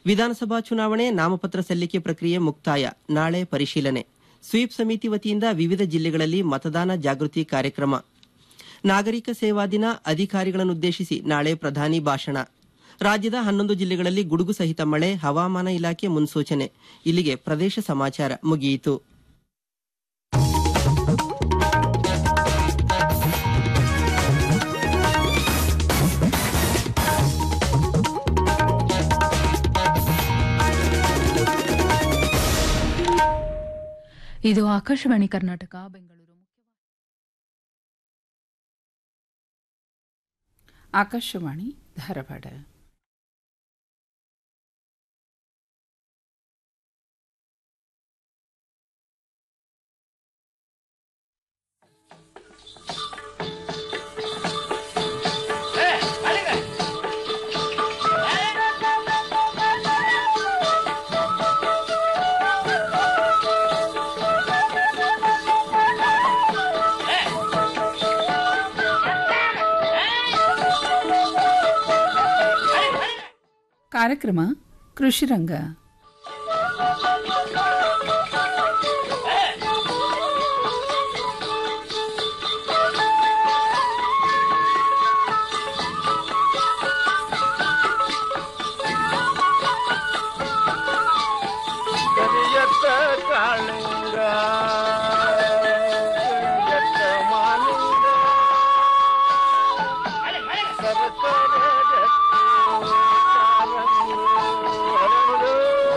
ವಿಧಾನಸಭಾ ಚುನಾವಣೆ ನಾಮಪತ್ರ ಸಲ್ಲಿಕೆ ಪ್ರಕ್ರಿಯೆ ಮುಕ್ತಾಯ ನಾಳೆ ಪರಿಶೀಲನೆ ಸ್ವೀಪ್ ಸಮಿತಿ ವತಿಯಿಂದ ವಿವಿಧ ಜಿಲ್ಲೆಗಳಲ್ಲಿ ಮತದಾನ ಜಾಗೃತಿ ಕಾರ್ಯಕ್ರಮ ನಾಗರಿಕ ಸೇವಾ ದಿನ ಅಧಿಕಾರಿಗಳನ್ನುದ್ದೇಶಿಸಿ ನಾಳೆ ಪ್ರಧಾನಿ ಭಾಷಣ ರಾಜ್ಯದ ಹನ್ನೊಂದು ಜಿಲ್ಲೆಗಳಲ್ಲಿ ಗುಡುಗು ಸಹಿತ ಮಳೆ ಹವಾಮಾನ ಇಲಾಖೆ ಮುನ್ಸೂಚನೆ ಇಲ್ಲಿಗೆ ಪ್ರದೇಶ ಸಮಾಚಾರ ಮುಗಿಯಿತು ಇದು ಆಕಾಶವಾಣಿ ಕರ್ನಾಟಕ ಬೆಂಗಳೂರು ಆಕಾಶವಾಣಿ ಧಾರವಾಡ ಕಾರ್ಯಕ್ರಮ ಕೃಷಿರಂಗ ಕರಿಯತ್ತ ಕಾಳಿಂಗ ಕರಿಯತ್ತ ಮಾಲಿಂಗ ಸರಸರ ಗಟ್ಟಿ ಕಾರಂಗಿ ಹರಳು.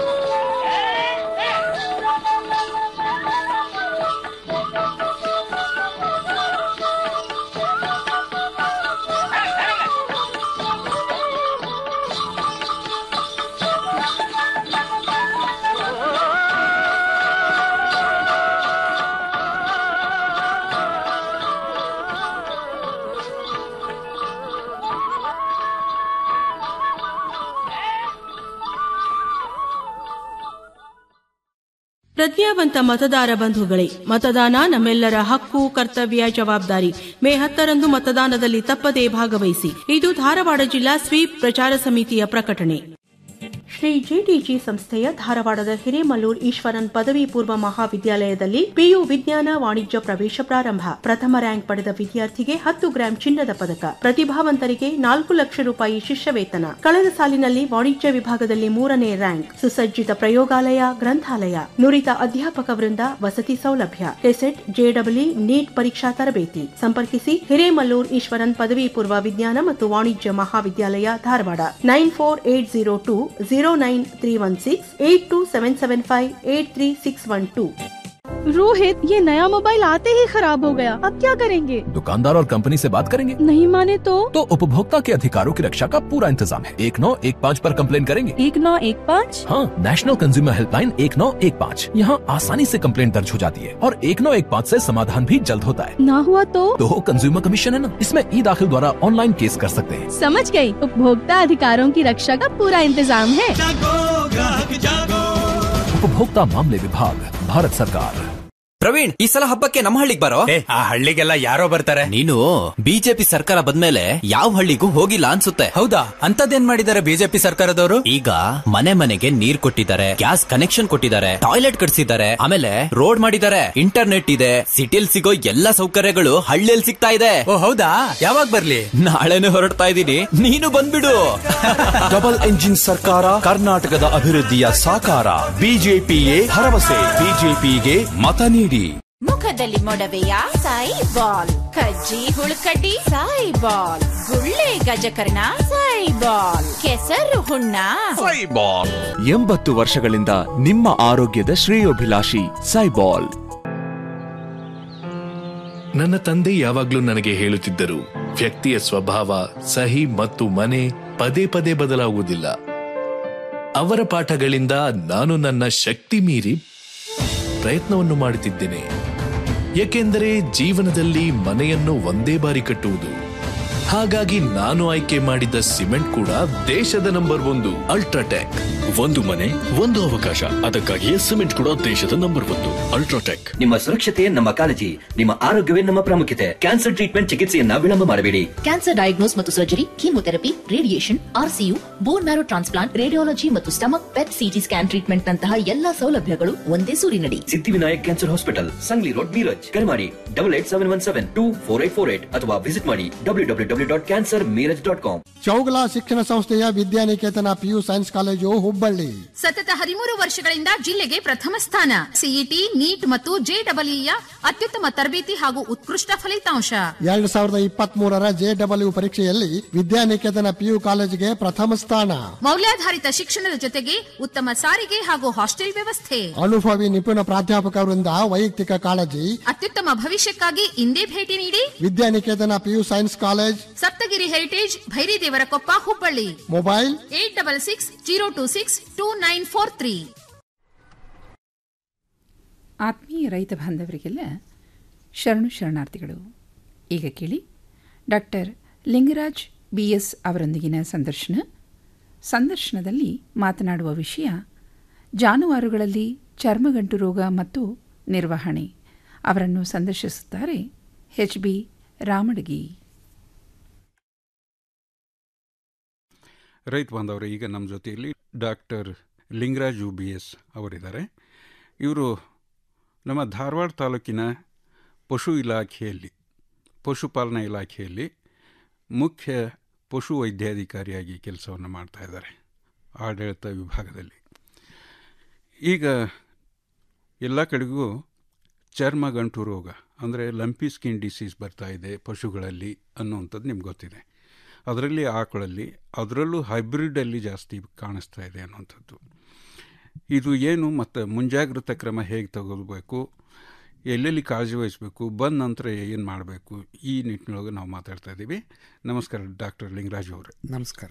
ಪ್ರಜ್ಞಾವಂತ ಮತದಾರ ಬಂಧುಗಳೇ ಮತದಾನ ನಮ್ಮೆಲ್ಲರ ಹಕ್ಕು ಕರ್ತವ್ಯ ಜವಾಬ್ದಾರಿ ಮೇ ಹತ್ತರಂದು ಮತದಾನದಲ್ಲಿ ತಪ್ಪದೇ ಭಾಗವಹಿಸಿ ಇದು ಧಾರವಾಡ ಜಿಲ್ಲಾ ಸ್ವೀಪ್ ಪ್ರಚಾರ ಸಮಿತಿಯ ಪ್ರಕಟಣೆ ಶ್ರೀ ಜಿಟಿಜಿ ಸಂಸ್ಥೆಯ ಧಾರವಾಡದ ಹಿರೇಮಲ್ಲೂರ್ ಈಶ್ವರನ್ ಪದವಿ ಪೂರ್ವ ಮಹಾವಿದ್ಯಾಲಯದಲ್ಲಿ ಪಿಯು ವಿಜ್ಞಾನ ವಾಣಿಜ್ಯ ಪ್ರವೇಶ ಪ್ರಾರಂಭ ಪ್ರಥಮ ರ್ಯಾಂಕ್ ಪಡೆದ ವಿದ್ಯಾರ್ಥಿಗೆ ಹತ್ತು ಗ್ರಾಂ ಚಿನ್ನದ ಪದಕ ಪ್ರತಿಭಾವಂತರಿಗೆ ನಾಲ್ಕು ಲಕ್ಷ ರೂಪಾಯಿ ಶಿಷ್ಯ ವೇತನ ಕಳೆದ ಸಾಲಿನಲ್ಲಿ ವಾಣಿಜ್ಯ ವಿಭಾಗದಲ್ಲಿ ಮೂರನೇ ರ್ಯಾಂಕ್ ಸುಸಜ್ಜಿತ ಪ್ರಯೋಗಾಲಯ ಗ್ರಂಥಾಲಯ ನುರಿತ ಅಧ್ಯಾಪಕ ವೃಂದ ವಸತಿ ಸೌಲಭ್ಯ ಕೆಸೆಟ್ ಜೆಡಬ್ಲ್ಯೂ ನೀಟ್ ಪರೀಕ್ಷಾ ತರಬೇತಿ ಸಂಪರ್ಕಿಸಿ ಹಿರೇಮಲ್ಲೂರ್ ಈಶ್ವರನ್ ಪದವಿ ಪೂರ್ವ ವಿಜ್ಞಾನ ಮತ್ತು ವಾಣಿಜ್ಯ ಮಹಾವಿದ್ಯಾಲಯ Dharwad nine four eight zero two zero nine three one six eight two seven seven five eight three six one two Rohit ये नया मोबाइल आते ही खराब हो गया अब क्या करेंगे दुकानदार और कंपनी से बात करेंगे नहीं माने तो तो उपभोक्ता के अधिकारों की रक्षा का पूरा इंतजाम है एक नौ एक पाँच पर कंप्लेन करेंगे एक नौ एक पाँच हाँ नेशनल कंज्यूमर हेल्पलाइन एक नौ एक पाँच यहाँ आसानी से कंप्लेन दर्ज हो जाती है और एक नौ एक पाँच ऐसी समाधान भी जल्द होता है ना हुआ तो तो कंज्यूमर कमीशन है ना इसमें ई दाखिल द्वारा ऑनलाइन केस कर सकते हैं समझ गई उपभोक्ता अधिकारों की रक्षा का पूरा इंतजाम है उपभोक्ता मामले विभाग भारत सरकार ಪ್ರವೀಣ್ ಈ ಸಲ ಹಬ್ಬಕ್ಕೆ ನಮ್ಮ ಹಳ್ಳಿಗೆ ಬರೋ ಏ ಆ ಹಳ್ಳಿಗೆಲ್ಲ ಯಾರೋ ಬರ್ತಾರೆ ನೀನು ಬಿಜೆಪಿ ಸರ್ಕಾರ ಬಂದ್ಮೇಲೆ ಯಾವ ಹಳ್ಳಿಗೂ ಹೋಗಿಲ್ಲ ಅನ್ಸುತ್ತೆ ಹೌದಾ ಅಂತದೇನ್ ಮಾಡಿದ್ದಾರೆ ಬಿಜೆಪಿ ಸರ್ಕಾರದವರು ಈಗ ಮನೆ ಮನೆಗೆ ನೀರ್ ಕೊಟ್ಟಿದ್ದಾರೆ ಗ್ಯಾಸ್ ಕನೆಕ್ಷನ್ ಕೊಟ್ಟಿದ್ದಾರೆ ಟಾಯ್ಲೆಟ್ ಕಟ್ಸಿದ್ದಾರೆ ಆಮೇಲೆ ರೋಡ್ ಮಾಡಿದ್ದಾರೆ ಇಂಟರ್ನೆಟ್ ಇದೆ ಸಿಟಿಲ್ ಸಿಗೋ ಎಲ್ಲಾ ಸೌಕರ್ಯಗಳು ಹಳ್ಳಿಯಲ್ಲಿ ಸಿಗ್ತಾ ಇದೆ ಓ ಹೌದಾ ಯಾವಾಗ ಬರ್ಲಿ ನಾಳೆನೆ ಹೊರಡ್ತಾ ಇದ್ದೀನಿ ನೀನು ಬಂದ್ಬಿಡು ಡಬಲ್ ಎಂಜಿನ್ ಸರ್ಕಾರ ಕರ್ನಾಟಕದ ಅಭಿವೃದ್ಧಿಯ ಸಾಕಾರ ಬಿಜೆಪಿಯೇ ಭರವಸೆ ಬಿಜೆಪಿಗೆ ಮತ ನೀಡಿ ಮುಖದಲ್ಲಿ ಮೊಡವೆಯ ಸಾಯಿ ಬಾಲ್ ಕಜ್ಜಿ ಹುಳುಕಡ್ಡಿ ಸಾಯಿ ಬಾಲ್ ಗುಳ್ಳೆ ಗಜಕರ್ಣ ಸಾಯಿ ಬಾಲ್ ಕೆಸರು ಹುಣ್ಣ ಎಂಬತ್ತು ವರ್ಷಗಳಿಂದ ನಿಮ್ಮ ಆರೋಗ್ಯದ ಶ್ರೇಯೋಭಿಲಾಷಿ ಸೈಬಾಲ್ ನನ್ನ ತಂದೆ ಯಾವಾಗ್ಲೂ ನನಗೆ ಹೇಳುತ್ತಿದ್ದರು ವ್ಯಕ್ತಿಯ ಸ್ವಭಾವ ಸಹಿ ಮತ್ತು ಮನೆ ಪದೇ ಪದೇ ಬದಲಾಗುವುದಿಲ್ಲ ಅವರ ಪಾಠಗಳಿಂದ ನಾನು ನನ್ನ ಶಕ್ತಿ ಮೀರಿ ಪ್ರಯತ್ನವನ್ನು ಮಾಡುತ್ತಿದ್ದೇನೆ ಏಕೆಂದರೆ ಜೀವನದಲ್ಲಿ ಮನೆಯನ್ನು ಒಂದೇ ಬಾರಿ ಕಟ್ಟುವುದು ಹಾಗಾಗಿ ನಾನು ಆಯ್ಕೆ ಮಾಡಿದ ಸಿಮೆಂಟ್ ಕೂಡ ದೇಶದ ನಂಬರ್ ಒಂದು ಅಲ್ಟ್ರಾಟೆಕ್ ಒಂದು ಮನೆ ಒಂದು ಅವಕಾಶ ಅದಕ್ಕಾಗಿಯೇ ಸಿಮೆಂಟ್ ಕೂಡ ದೇಶದ ನಂಬರ್ ಒಂದು ಅಲ್ಟ್ರಾಟೆಕ್ ನಿಮ್ಮ ಸುರಕ್ಷತೆ ನಮ್ಮ ಕಾಳಜಿ ನಿಮ್ಮ ಆರೋಗ್ಯವೇ ನಮ್ಮ ಪ್ರಾಮುಖ್ಯತೆ ಕ್ಯಾನ್ಸರ್ ಟ್ರೀಟ್ಮೆಂಟ್ ಚಿಕಿತ್ಸೆಯನ್ನ ವಿಳಂಬ ಮಾಡಬೇಡಿ ಕ್ಯಾನ್ಸರ್ ಡಯಾಗ್ನೋಸ್ ಮತ್ತು surgery chemotherapy radiation RCU bone marrow transplant radiology ಮತ್ತು stomach PET CT scan treatment ನಂತಹ ಎಲ್ಲಾ ಸೌಲಭ್ಯಗಳು ಒಂದೇ ಸೂರಿನಡಿ Siddhivinayak cancer hospital Sangli road Miraj ಕರೆ ಮಾಡಿ double eight seven one seven two four eight four eight ಅಥವಾ ವಿಸಿಟ್ ಮಾಡಿ W W W dot cancer Miraj dot com Chougala ಶಿಕ್ಷಣ ಸಂಸ್ಥೆಯ Vidyanikethan PU science college Hubballi ಸತತ ಹದಿಮೂರು ವರ್ಷಗಳಿಂದ ಜಿಲ್ಲೆಗೆ ಪ್ರಥಮ ಸ್ಥಾನ ಸಿಇಟಿ ನೀಟ್ ಮತ್ತು ಜೆಡಬ್ಲ್ಯೂಯ ಅತ್ಯುತ್ತಮ ತರಬೇತಿ ಹಾಗೂ ಉತ್ಕೃಷ್ಟ ಫಲಿತಾಂಶ ಎರಡ್ ಸಾವಿರದ ಇಪ್ಪತ್ತ್ ಮೂರರ ಜೆ ಡಬ್ಲ್ಯೂ ಪರೀಕ್ಷೆಯಲ್ಲಿ ವಿದ್ಯಾನಿಕೇತನ ಪಿಯು ಕಾಲೇಜಿಗೆ ಪ್ರಥಮ ಸ್ಥಾನ ಮೌಲ್ಯಾಧಾರಿತ ಶಿಕ್ಷಣದ ಜೊತೆಗೆ ಉತ್ತಮ ಸಾರಿಗೆ ಹಾಗೂ ಹಾಸ್ಟೆಲ್ ವ್ಯವಸ್ಥೆ ಅನುಭವಿ ನಿಪುಣ ಪ್ರಾಧ್ಯಾಪಕರಿಂದ ವೈಯಕ್ತಿಕ ಕಾಳಜಿ ಅತ್ಯುತ್ತಮ ಭವಿಷ್ಯಕ್ಕಾಗಿ ಇಂದೇ ಭೇಟಿ ನೀಡಿ Vidyanikethan PU science college Saptagiri heritage Bhairidevarakoppa Hubballi mobile eight double six zero two six two nine four three ಆತ್ಮೀಯ ರೈತ ಬಾಂಧವರಿಗೆಲ್ಲ ಶರಣು ಶರಣಾರ್ಥಿಗಳು ಈಗ ಕೇಳಿ ಡಾಕ್ಟರ್ ಲಿಂಗರಾಜ್ ಬಿ ಎಸ್ ಅವರೊಂದಿಗಿನ ಸಂದರ್ಶನ ಸಂದರ್ಶನದಲ್ಲಿ ಮಾತನಾಡುವ ವಿಷಯ ಜಾನುವಾರುಗಳಲ್ಲಿ ಚರ್ಮಗಂಟು ರೋಗ ಮತ್ತು ನಿರ್ವಹಣೆ ಅವರನ್ನು ಸಂದರ್ಶಿಸುತ್ತಾರೆ ಎಚ್ ಬಿ ರಾಮಡಗಿ ರೈತ ಬಾಂಧವರು ಈಗ ನಮ್ಮ ಜೊತೆಯಲ್ಲಿ doctor Lingaraj U B S ಅವರಿದ್ದಾರೆ ಇವರು ನಮ್ಮ ಧಾರವಾಡ ತಾಲೂಕಿನ ಪಶು ಇಲಾಖೆಯಲ್ಲಿ ಪಶುಪಾಲನಾ ಇಲಾಖೆಯಲ್ಲಿ ಮುಖ್ಯ ಪಶು ವೈದ್ಯಾಧಿಕಾರಿಯಾಗಿ ಕೆಲಸವನ್ನು ಮಾಡ್ತಾ ಇದ್ದಾರೆ ಆಡಳಿತ ವಿಭಾಗದಲ್ಲಿ ಈಗ ಎಲ್ಲ ಕಡೆಗೂ ಚರ್ಮಗಂಟು ರೋಗ ಅಂದರೆ ಲಂಪಿ ಸ್ಕಿನ್ ಡಿಸೀಸ್ ಬರ್ತಾ ಇದೆ ಪಶುಗಳಲ್ಲಿ ಅನ್ನುವಂಥದ್ದು ನಿಮ್ಗೆ ಗೊತ್ತಿದೆ ಅದರಲ್ಲಿ ಆಕಳಲ್ಲಿ ಅದರಲ್ಲೂ ಹೈಬ್ರಿಡಲ್ಲಿ ಜಾಸ್ತಿ ಕಾಣಿಸ್ತಾ ಇದೆ ಅನ್ನುವಂಥದ್ದು ಇದು ಏನು ಮತ್ತು ಮುಂಜಾಗ್ರತಾ ಕ್ರಮ ಹೇಗೆ ತಗೊಳ್ಬೇಕು ಎಲ್ಲೆಲ್ಲಿ ಕಾಳಜಿ ವಹಿಸಬೇಕು ಬಂದ ನಂತರ ಏನು ಮಾಡಬೇಕು ಈ ನಿಟ್ಟಿನೊಳಗೆ ನಾವು ಮಾತಾಡ್ತಾ ಇದ್ದೀವಿ ನಮಸ್ಕಾರ ಡಾಕ್ಟರ್ ಲಿಂಗರಾಜ್ ಅವರೇ ನಮಸ್ಕಾರ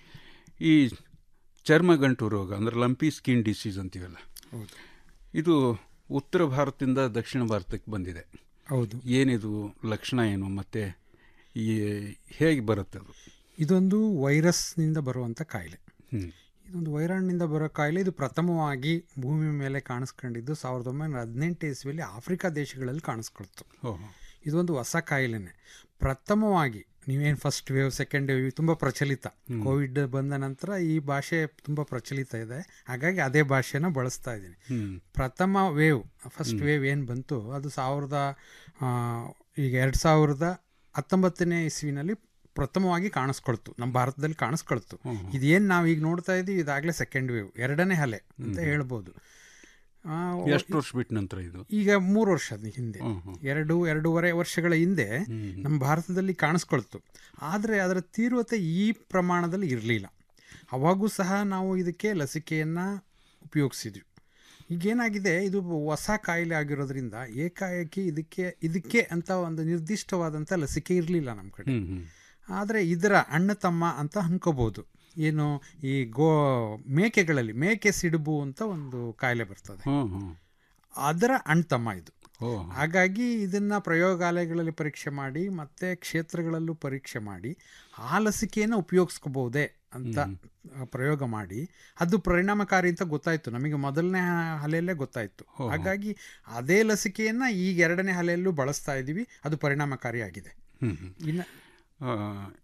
ಈ ಚರ್ಮಗಂಟು ರೋಗ ಅಂದರೆ ಲಂಪಿ ಸ್ಕಿನ್ ಡಿಸೀಸ್ ಅಂತೀವಲ್ಲ ಹೌದು ಇದು ಉತ್ತರ ಭಾರತದಿಂದ ದಕ್ಷಿಣ ಭಾರತಕ್ಕೆ ಬಂದಿದೆ ಹೌದು ಏನಿದು ಲಕ್ಷಣ ಏನು ಮತ್ತು ಈ ಹೇಗೆ ಬರುತ್ತೆ ಅದು ಇದೊಂದು ವೈರಸ್ನಿಂದ ಬರುವಂಥ ಕಾಯಿಲೆ ಹ್ಮ್. ಇದೊಂದು ವೈರಾಣಿನಿಂದ ಬರೋ ಕಾಯಿಲೆ ಇದು ಪ್ರಥಮವಾಗಿ ಭೂಮಿ ಮೇಲೆ ಕಾಣಿಸ್ಕೊಂಡಿದ್ದು ಸಾವಿರದ ಒಂಬೈನೂರ ಹದಿನೆಂಟು ಇಸ್ವಿಯಲ್ಲಿ ಆಫ್ರಿಕಾ ದೇಶಗಳಲ್ಲಿ ಕಾಣಿಸ್ಕೊಳ್ತು ಓಹೋ ಇದೊಂದು ಹೊಸ ಕಾಯಿಲೆನೆ ಪ್ರಥಮವಾಗಿ ನೀವೇನು ಫಸ್ಟ್ ವೇವ್ ಸೆಕೆಂಡ್ ವೇವ್ ತುಂಬ ಪ್ರಚಲಿತ ಕೋವಿಡ್ ಬಂದ ನಂತರ ಈ ಭಾಷೆ ತುಂಬ ಪ್ರಚಲಿತ ಇದೆ ಹಾಗಾಗಿ ಅದೇ ಭಾಷೆನ ಬಳಸ್ತಾ ಇದ್ದೀನಿ ಹ್ಮ್. ಪ್ರಥಮ ವೇವ್ ಫಸ್ಟ್ ವೇವ್ ಏನು ಬಂತು ಅದು ಸಾವಿರದ ಆ, ಈಗ ಎರಡು ಸಾವಿರದ ಹತ್ತೊಂಬತ್ತನೇ ಇಸ್ವಿನಲ್ಲಿ ಪ್ರಥಮವಾಗಿ ಕಾಣಿಸ್ಕೊಳ್ತು ನಮ್ಮ ಭಾರತದಲ್ಲಿ ಕಾಣಿಸ್ಕೊಳ್ತು ಇದೇನು ನಾವು ಈಗ ನೋಡ್ತಾ ಇದ್ದೀವಿ ಇದಾಗಲೇ ಸೆಕೆಂಡ್ ವೇವ್ ಎರಡನೇ ಅಲೆ ಅಂತ ಹೇಳ್ಬೋದು ಆ, ಎಷ್ಟು ವರ್ಷ ಬಿಟ್ಟ ನಂತರ ಇದು ಈಗ ಮೂರು ವರ್ಷದ ಹಿಂದೆ ಎರಡು ಎರಡೂವರೆ ವರ್ಷಗಳ ಹಿಂದೆ ನಮ್ಮ ಭಾರತದಲ್ಲಿ ಕಾಣಿಸ್ಕೊಳ್ತು ಆದರೆ ಅದರ ತೀವ್ರತೆ ಈ ಪ್ರಮಾಣದಲ್ಲಿ ಇರಲಿಲ್ಲ ಅವಾಗೂ ಸಹ ನಾವು ಇದಕ್ಕೆ ಲಸಿಕೆಯನ್ನು ಉಪಯೋಗಿಸಿದ್ವಿ ಈಗೇನಾಗಿದೆ ಇದು ಹೊಸ ಕಾಯಿಲೆ ಆಗಿರೋದ್ರಿಂದ ಏಕಾಏಕಿ ಇದಕ್ಕೆ ಇದಕ್ಕೆ ಅಂತ ಒಂದು ನಿರ್ದಿಷ್ಟವಾದಂಥ ಲಸಿಕೆ ಇರಲಿಲ್ಲ ನಮ್ಮ ಕಡೆ ಹ್ಮ್, ಹ್ಮ್. ಆದರೆ ಇದರ ಅಣ್ಣ ತಮ್ಮ ಅಂತ ಅನ್ಕೋಬೋದು ಏನು ಈ ಗೋ ಮೇಕೆಗಳಲ್ಲಿ ಮೇಕೆ ಸಿಡುಬು ಅಂತ ಒಂದು ಕಾಯಿಲೆ ಬರ್ತದೆ ಹ್ಮ್, ಹ್ಮ್. ಅದರ ಅಣ್ಣ ತಮ್ಮ ಇದು ಓ ಹಾಗಾಗಿ ಇದನ್ನು ಪ್ರಯೋಗಾಲಯಗಳಲ್ಲಿ ಪರೀಕ್ಷೆ ಮಾಡಿ ಮತ್ತು ಕ್ಷೇತ್ರಗಳಲ್ಲೂ ಪರೀಕ್ಷೆ ಮಾಡಿ ಆ ಲಸಿಕೆಯನ್ನು ಉಪಯೋಗಿಸ್ಕೋಬಹುದೇ ಅಂತ ಆ, ಪ್ರಯೋಗ ಮಾಡಿ ಅದು ಪರಿಣಾಮಕಾರಿ ಅಂತ ಗೊತ್ತಾಯಿತು ನಮಗೆ ಮೊದಲನೇ ಅಲೆಯಲ್ಲೇ ಗೊತ್ತಾಯಿತು ಹಾಗಾಗಿ ಅದೇ ಲಸಿಕೆಯನ್ನು ಈಗ ಎರಡನೇ ಅಲೆಯಲ್ಲೂ ಬಳಸ್ತಾ ಇದ್ದೀವಿ ಅದು ಪರಿಣಾಮಕಾರಿಯಾಗಿದೆ ಹ್ಮ್, ಹ್ಮ್. ಇನ್ನು ಆ,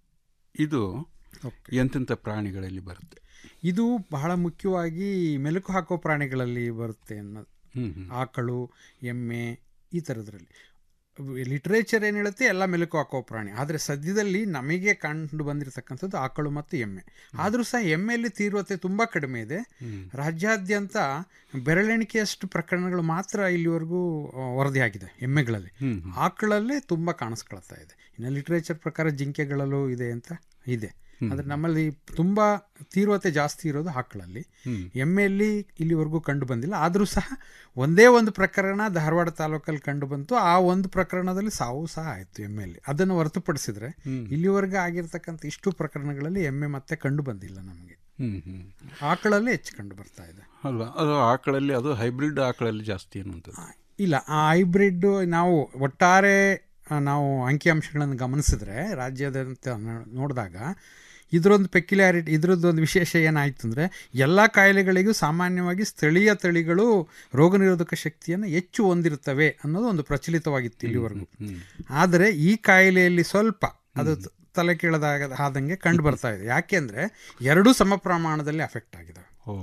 ಇದು ಎಂತೆಂಥ ಪ್ರಾಣಿಗಳಲ್ಲಿ ಬರುತ್ತೆ ಇದು ಬಹಳ ಮುಖ್ಯವಾಗಿ ಮೆಲುಕು ಹಾಕೋ ಪ್ರಾಣಿಗಳಲ್ಲಿ ಬರುತ್ತೆ ಅನ್ನೋದು ಹ್ಮ್, ಹ್ಮ್. ಆಕಳು ಎಮ್ಮೆ ಈ ಥರದ್ರಲ್ಲಿ ಲಿಟ್ರೇಚರ್ ಏನು ಹೇಳುತ್ತೆ ಎಲ್ಲ ಮೆಲುಕು ಹಾಕೋ ಪ್ರಾಣಿ ಆದರೆ ಸದ್ಯದಲ್ಲಿ ನಮಗೆ ಕಂಡು ಬಂದಿರತಕ್ಕಂಥದ್ದು ಆಕಳು ಮತ್ತು ಎಮ್ಮೆ ಆದರೂ ಸಹ ಎಮ್ಮೆಯಲ್ಲಿ ತೀವ್ರತೆ ತುಂಬ ಕಡಿಮೆ ಇದೆ ರಾಜ್ಯಾದ್ಯಂತ ಬೆರಳೆಣಿಕೆಯಷ್ಟು ಪ್ರಕರಣಗಳು ಮಾತ್ರ ಇಲ್ಲಿವರೆಗೂ ಆ, ವರದಿಯಾಗಿದೆ ಎಮ್ಮೆಗಳಲ್ಲಿ ಹ್ಮ್, ಆಕಳಲ್ಲೇ ತುಂಬ ಕಾಣಿಸ್ಕೊಳ್ತಾ ಇದೆ ಇನ್ನು ಲಿಟ್ರೇಚರ್ ಪ್ರಕಾರ ಜಿಂಕೆಗಳಲ್ಲೂ ಇದೆ ಅಂತ ಇದೆ ಆದರೆ ನಮ್ಮಲ್ಲಿ ತುಂಬ ತೀವ್ರತೆ ಜಾಸ್ತಿ ಇರೋದು ಆಕಳಲ್ಲಿ ಹ್ಮ್. ಎಮ್ಮೆಯಲ್ಲಿ ಇಲ್ಲಿವರೆಗೂ ಕಂಡು ಬಂದಿಲ್ಲ ಆದರೂ ಸಹ ಒಂದೇ ಒಂದು ಪ್ರಕರಣ ಧಾರವಾಡ ತಾಲೂಕಲ್ಲಿ ಕಂಡು ಬಂತು ಆ ಒಂದು ಪ್ರಕರಣದಲ್ಲಿ ಸಾವು ಸಹ ಆಯಿತು ಎಮ್ಮೆಯಲ್ಲಿ ಅದನ್ನು ಹೊರತುಪಡಿಸಿದ್ರೆ ಹ್ಮ್. ಇಲ್ಲಿವರೆಗೆ ಆಗಿರ್ತಕ್ಕಂಥ ಇಷ್ಟು ಪ್ರಕರಣಗಳಲ್ಲಿ ಎಮ್ಮೆ ಮತ್ತೆ ಕಂಡು ಬಂದಿಲ್ಲ ನಮಗೆ ಹ್ಮ್, ಹ್ಮ್. ಆಕಳಲ್ಲೇ ಹೆಚ್ಚು ಕಂಡು ಬರ್ತಾ ಇದೆ ಅಲ್ವಾ ಅದು ಆಕಳಲ್ಲಿ ಅದು ಹೈಬ್ರಿಡ್ ಆಕಳಲ್ಲಿ ಜಾಸ್ತಿ ಅನ್ನುವಂಥದ್ದು ಇಲ್ಲ ಆ ಹೈಬ್ರಿಡ್ ನಾವು ಒಟ್ಟಾರೆ ಆ, ನಾವು ಅಂಕಿಅಂಶಗಳನ್ನು ಗಮನಿಸಿದ್ರೆ ರಾಜ್ಯದಂತ ನೋ- ನೋಡಿದಾಗ ಇದರೊಂದು ಪೆಕ್ಯುಲಾರಿಟಿ ಇದರದ್ದೊಂದು ವಿಶೇಷ ಏನಾಯ್ತು ಅಂದರೆ ಎಲ್ಲ ಕಾಯಿಲೆಗಳಿಗೂ ಸಾಮಾನ್ಯವಾಗಿ ಸ್ಥಳೀಯ ತಳಿಗಳು ರೋಗ ನಿರೋಧಕ ಶಕ್ತಿಯನ್ನು ಹೆಚ್ಚು ಹೊಂದಿರುತ್ತವೆ ಅನ್ನೋದು ಒಂದು ಪ್ರಚಲಿತವಾಗಿತ್ತು ಇಲ್ಲಿವರೆಗೂ ಆದರೆ ಈ ಕಾಯಿಲೆಯಲ್ಲಿ ಸ್ವಲ್ಪ ಅದು ತ- ತಲೆ ಕೆಳದಾಗ ಆದಂಗೆ ಕಂಡು ಬರ್ತಾ ಇದೆ ಯಾಕೆಂದರೆ ಎರಡೂ ಸಮ ಪ್ರಮಾಣದಲ್ಲಿ ಅಫೆಕ್ಟ್ ಆಗಿದೆ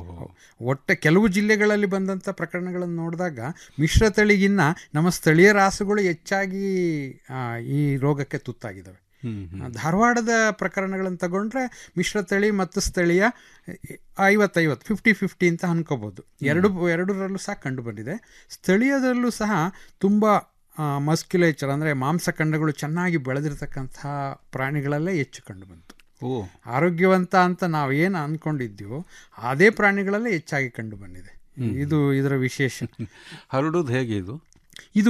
ಒಟ್ಟೆ ಕೆಲವು ಜಿಲ್ಲೆಗಳಲ್ಲಿ ಬಂದಂಥ ಪ್ರಕರಣಗಳನ್ನು ನೋಡಿದಾಗ ಮಿಶ್ರ ತಳಿಗಿನ್ನ ನಮ್ಮ ಸ್ಥಳೀಯ ರಾಸುಗಳು ಹೆಚ್ಚಾಗಿ ಆ, ಈ ರೋಗಕ್ಕೆ ತುತ್ತಾಗಿದ್ದಾವೆ ಆ, ಧಾರವಾಡದ ಪ್ರಕರಣಗಳನ್ನು ತಗೊಂಡ್ರೆ ಮಿಶ್ರ ತಳಿ ಮತ್ತು ಸ್ಥಳೀಯ ಐವತ್ತೈವತ್ತು ಫಿಫ್ಟಿ ಫಿಫ್ಟಿ ಅಂತ ಅನ್ಕೋಬೋದು ಎರಡು ಎರಡರಲ್ಲೂ ಸಹ ಕಂಡು ಬಂದಿದೆ ಸ್ಥಳೀಯದಲ್ಲೂ ಸಹ ತುಂಬ ಮಸ್ಕ್ಯುಲೇಚರ್ ಅಂದರೆ ಮಾಂಸಖಂಡಗಳು ಚೆನ್ನಾಗಿ ಬೆಳೆದಿರ್ತಕ್ಕಂಥ ಪ್ರಾಣಿಗಳಲ್ಲೇ ಹೆಚ್ಚು ಕಂಡು ಬಂತು ಓ ಆರೋಗ್ಯವಂತ ಅಂತ ನಾವು ಏನು ಅಂದ್ಕೊಂಡಿದ್ದೀವೋ ಅದೇ ಪ್ರಾಣಿಗಳಲ್ಲೇ ಹೆಚ್ಚಾಗಿ ಕಂಡು ಬಂದಿದೆ ಇದು ಇದರ ವಿಶೇಷ ಹರಡುದು ಹೇಗೆ ಇದು ಇದು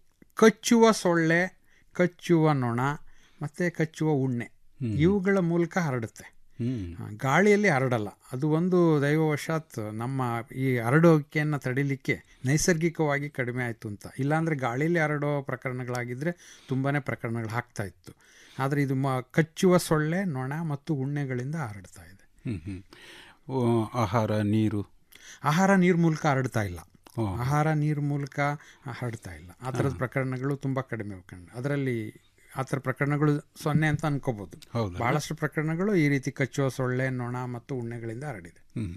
ಕಚ್ಚುವ ಸೊಳ್ಳೆ ಕಚ್ಚುವ ನೊಣ ಮತ್ತು ಕಚ್ಚುವ ಉಣ್ಣೆ ಇವುಗಳ ಮೂಲಕ ಹರಡುತ್ತೆ ಆ, ಗಾಳಿಯಲ್ಲಿ ಹರಡಲ್ಲ ಅದು ಒಂದು ದೈವವಶಾತ್ ನಮ್ಮ ಈ ಹರಡೋಕೆಯನ್ನು ತಡಿಲಿಕ್ಕೆ ನೈಸರ್ಗಿಕವಾಗಿ ಕಡಿಮೆ ಆಯಿತು ಅಂತ ಇಲ್ಲಾಂದರೆ ಗಾಳಿಯಲ್ಲಿ ಹರಡೋ ಪ್ರಕರಣಗಳಾಗಿದ್ದರೆ ತುಂಬಾ ಪ್ರಕರಣಗಳು ಆಗ್ತಾ ಇತ್ತು ಆದರೆ ಇದು ಮ ಕಚ್ಚುವ ಸೊಳ್ಳೆ ನೊಣ ಮತ್ತು ಉಣ್ಣೆಗಳಿಂದ ಹರಡ್ತಾ ಇದೆ ಹ್ಮ್ ಹ್ಮ್. ಓ, ಆಹಾರ ನೀರು ಆಹಾರ ನೀರು ಮೂಲಕ ಹರಡ್ತಾ ಇಲ್ಲ ಆಹಾರ ನೀರು ಮೂಲಕ ಹರಡ್ತಾ ಇಲ್ಲ ಆ ಥರದ ಪ್ರಕರಣಗಳು ತುಂಬ ಕಡಿಮೆ ಕಂಡು ಅದರಲ್ಲಿ ಆ ಥರ ಪ್ರಕರಣಗಳು ಸೊನ್ನೆ ಅಂತ ಅನ್ಕೋಬೋದು ಹೌದಾ? ಭಾಳಷ್ಟು ಪ್ರಕರಣಗಳು ಈ ರೀತಿ ಕಚ್ಚುವ ಸೊಳ್ಳೆ ನೊಣ ಮತ್ತು ಉಣ್ಣೆಗಳಿಂದ ಹರಡಿದೆ ಹ್ಮ್.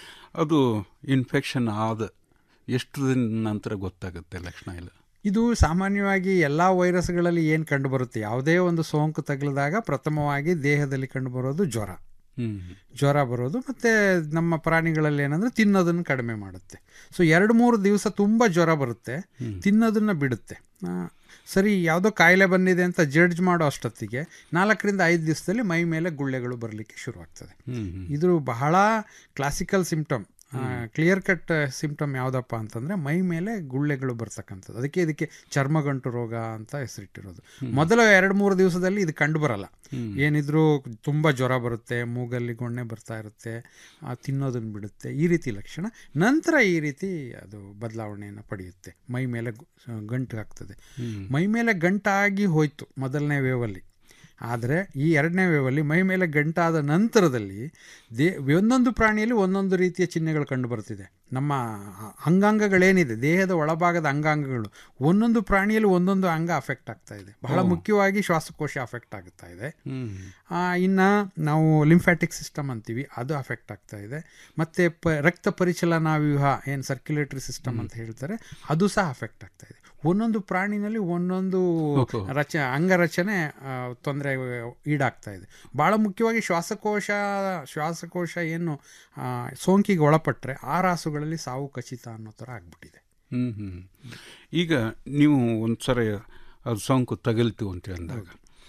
ಅದು ಇನ್ಫೆಕ್ಷನ್ ಆದ ಎಷ್ಟು ದಿನ ನಂತರ ಗೊತ್ತಾಗುತ್ತೆ ಲಕ್ಷಣ ಎಲ್ಲ ಇದು ಸಾಮಾನ್ಯವಾಗಿ ಎಲ್ಲ ವೈರಸ್ಗಳಲ್ಲಿ ಏನು ಕಂಡುಬರುತ್ತೆ ಯಾವುದೇ ಒಂದು ಸೋಂಕು ತಗುಲಿದಾಗ ಪ್ರಥಮವಾಗಿ ದೇಹದಲ್ಲಿ ಕಂಡುಬರೋದು ಜ್ವರ ಹ್ಮ್. ಜ್ವರ ಬರೋದು ಮತ್ತು ನಮ್ಮ ಪ್ರಾಣಿಗಳಲ್ಲಿ ಏನಂದರೆ ತಿನ್ನೋದನ್ನು ಕಡಿಮೆ ಮಾಡುತ್ತೆ ಸೊ ಎರಡು ಮೂರು ದಿವಸ ತುಂಬ ಜ್ವರ ಬರುತ್ತೆ ತಿನ್ನೋದನ್ನು ಬಿಡುತ್ತೆ ಆ, ಸರಿ ಯಾವುದೋ ಕಾಯಿಲೆ ಬಂದಿದೆ ಅಂತ ಜಡ್ಜ್ ಮಾಡೋ ಅಷ್ಟೊತ್ತಿಗೆ ನಾಲ್ಕರಿಂದ ಐದು ದಿವಸದಲ್ಲಿ ಮೈ ಮೇಲೆ ಗುಳ್ಳೆಗಳು ಬರಲಿಕ್ಕೆ ಶುರುವಾಗ್ತದೆ ಹ್ಮ್, ಹ್ಮ್. ಇದು ಬಹಳ classical symptom clear cut symptom ಯಾವುದಪ್ಪ ಅಂತಂದರೆ ಮೈ ಮೇಲೆ ಗುಳ್ಳೆಗಳು ಬರ್ತಕ್ಕಂಥದ್ದು ಅದಕ್ಕೆ ಇದಕ್ಕೆ ಚರ್ಮಗಂಟು ರೋಗ ಅಂತ ಹೆಸರಿಟ್ಟಿರೋದು ಮೊದಲ ಎರಡು ಮೂರು ದಿವಸದಲ್ಲಿ ಇದು ಕಂಡು ಬರಲ್ಲ ಏನಿದ್ರು ತುಂಬ ಜ್ವರ ಬರುತ್ತೆ ಮೂಗಲ್ಲಿ ಗೊಣ್ಣೆ ಬರ್ತಾ ಇರುತ್ತೆ ಆ, ತಿನ್ನೋದನ್ನು ಬಿಡುತ್ತೆ ಈ ರೀತಿ ಲಕ್ಷಣ ನಂತರ ಈ ರೀತಿ ಅದು ಬದಲಾವಣೆಯನ್ನು ಪಡೆಯುತ್ತೆ ಮೈ ಮೇಲೆ ಗು- ಗಂಟು ಆಗ್ತದೆ ಮೈ ಮೇಲೆ ಗಂಟಾಗಿ ಹೋಯ್ತು ಮೊದಲನೇ ವೇವಲ್ಲಿ ಆದರೆ ಈ ಎರಡನೇ ವೇವಲ್ಲಿ ಮೈ ಮೇಲೆ ಗಂಟಾದ ನಂತರದಲ್ಲಿ ದೇ ಒಂದೊಂದು ಪ್ರಾಣಿಯಲ್ಲಿ ಒಂದೊಂದು ರೀತಿಯ ಚಿಹ್ನೆಗಳು ಕಂಡು ಬರ್ತಿದೆ ನಮ್ಮ ಅಂಗಾಂಗಗಳೇನಿದೆ ದೇಹದ ಒಳಭಾಗದ ಅಂಗಾಂಗಗಳು ಒಂದೊಂದು ಪ್ರಾಣಿಯಲ್ಲಿ ಒಂದೊಂದು ಅಂಗ ಅಫೆಕ್ಟ್ ಆಗ್ತಾ ಇದೆ ಬಹಳ ಮುಖ್ಯವಾಗಿ ಶ್ವಾಸಕೋಶ ಅಫೆಕ್ಟ್ ಆಗ್ತಾ ಇದೆ ಆ, ಇನ್ನು ನಾವು ಲಿಂಫ್ಯಾಟಿಕ್ ಸಿಸ್ಟಮ್ ಅಂತೀವಿ ಅದು ಅಫೆಕ್ಟ್ ಆಗ್ತಾ ಇದೆ ಮತ್ತು ಪ ರಕ್ತ ಪರಿಚಲನಾ ವ್ಯೂಹ ಏನು ಸರ್ಕ್ಯುಲೇಟರಿ ಸಿಸ್ಟಮ್ ಅಂತ ಹೇಳ್ತಾರೆ ಅದು ಸಹ ಅಫೆಕ್ಟ್ ಆಗ್ತಾ ಇದೆ ಒಂದೊಂದು ಪ್ರಾಣಿನಲ್ಲಿ ಒಂದೊಂದು ರಚ ಅಂಗರಚನೆ ತೊಂದರೆ ಈಡಾಗ್ತಾ ಇದೆ ಭಾಳ ಮುಖ್ಯವಾಗಿ ಶ್ವಾಸಕೋಶ ಶ್ವಾಸಕೋಶ ಏನು ಆ, ಸೋಂಕಿಗೆ ಒಳಪಟ್ಟರೆ ಆ ರಾಸುಗಳಲ್ಲಿ ಸಾವು ಖಚಿತ ಅನ್ನೋ ಥರ ಆಗ್ಬಿಟ್ಟಿದೆ ಹ್ಮ್ ಹ್ಮ್ ಈಗ ನೀವು ಒಂದು ಸರಿ ಅದು ಸೋಂಕು ತಗಲ್ತು ಅಂತ ಅಂದಾಗ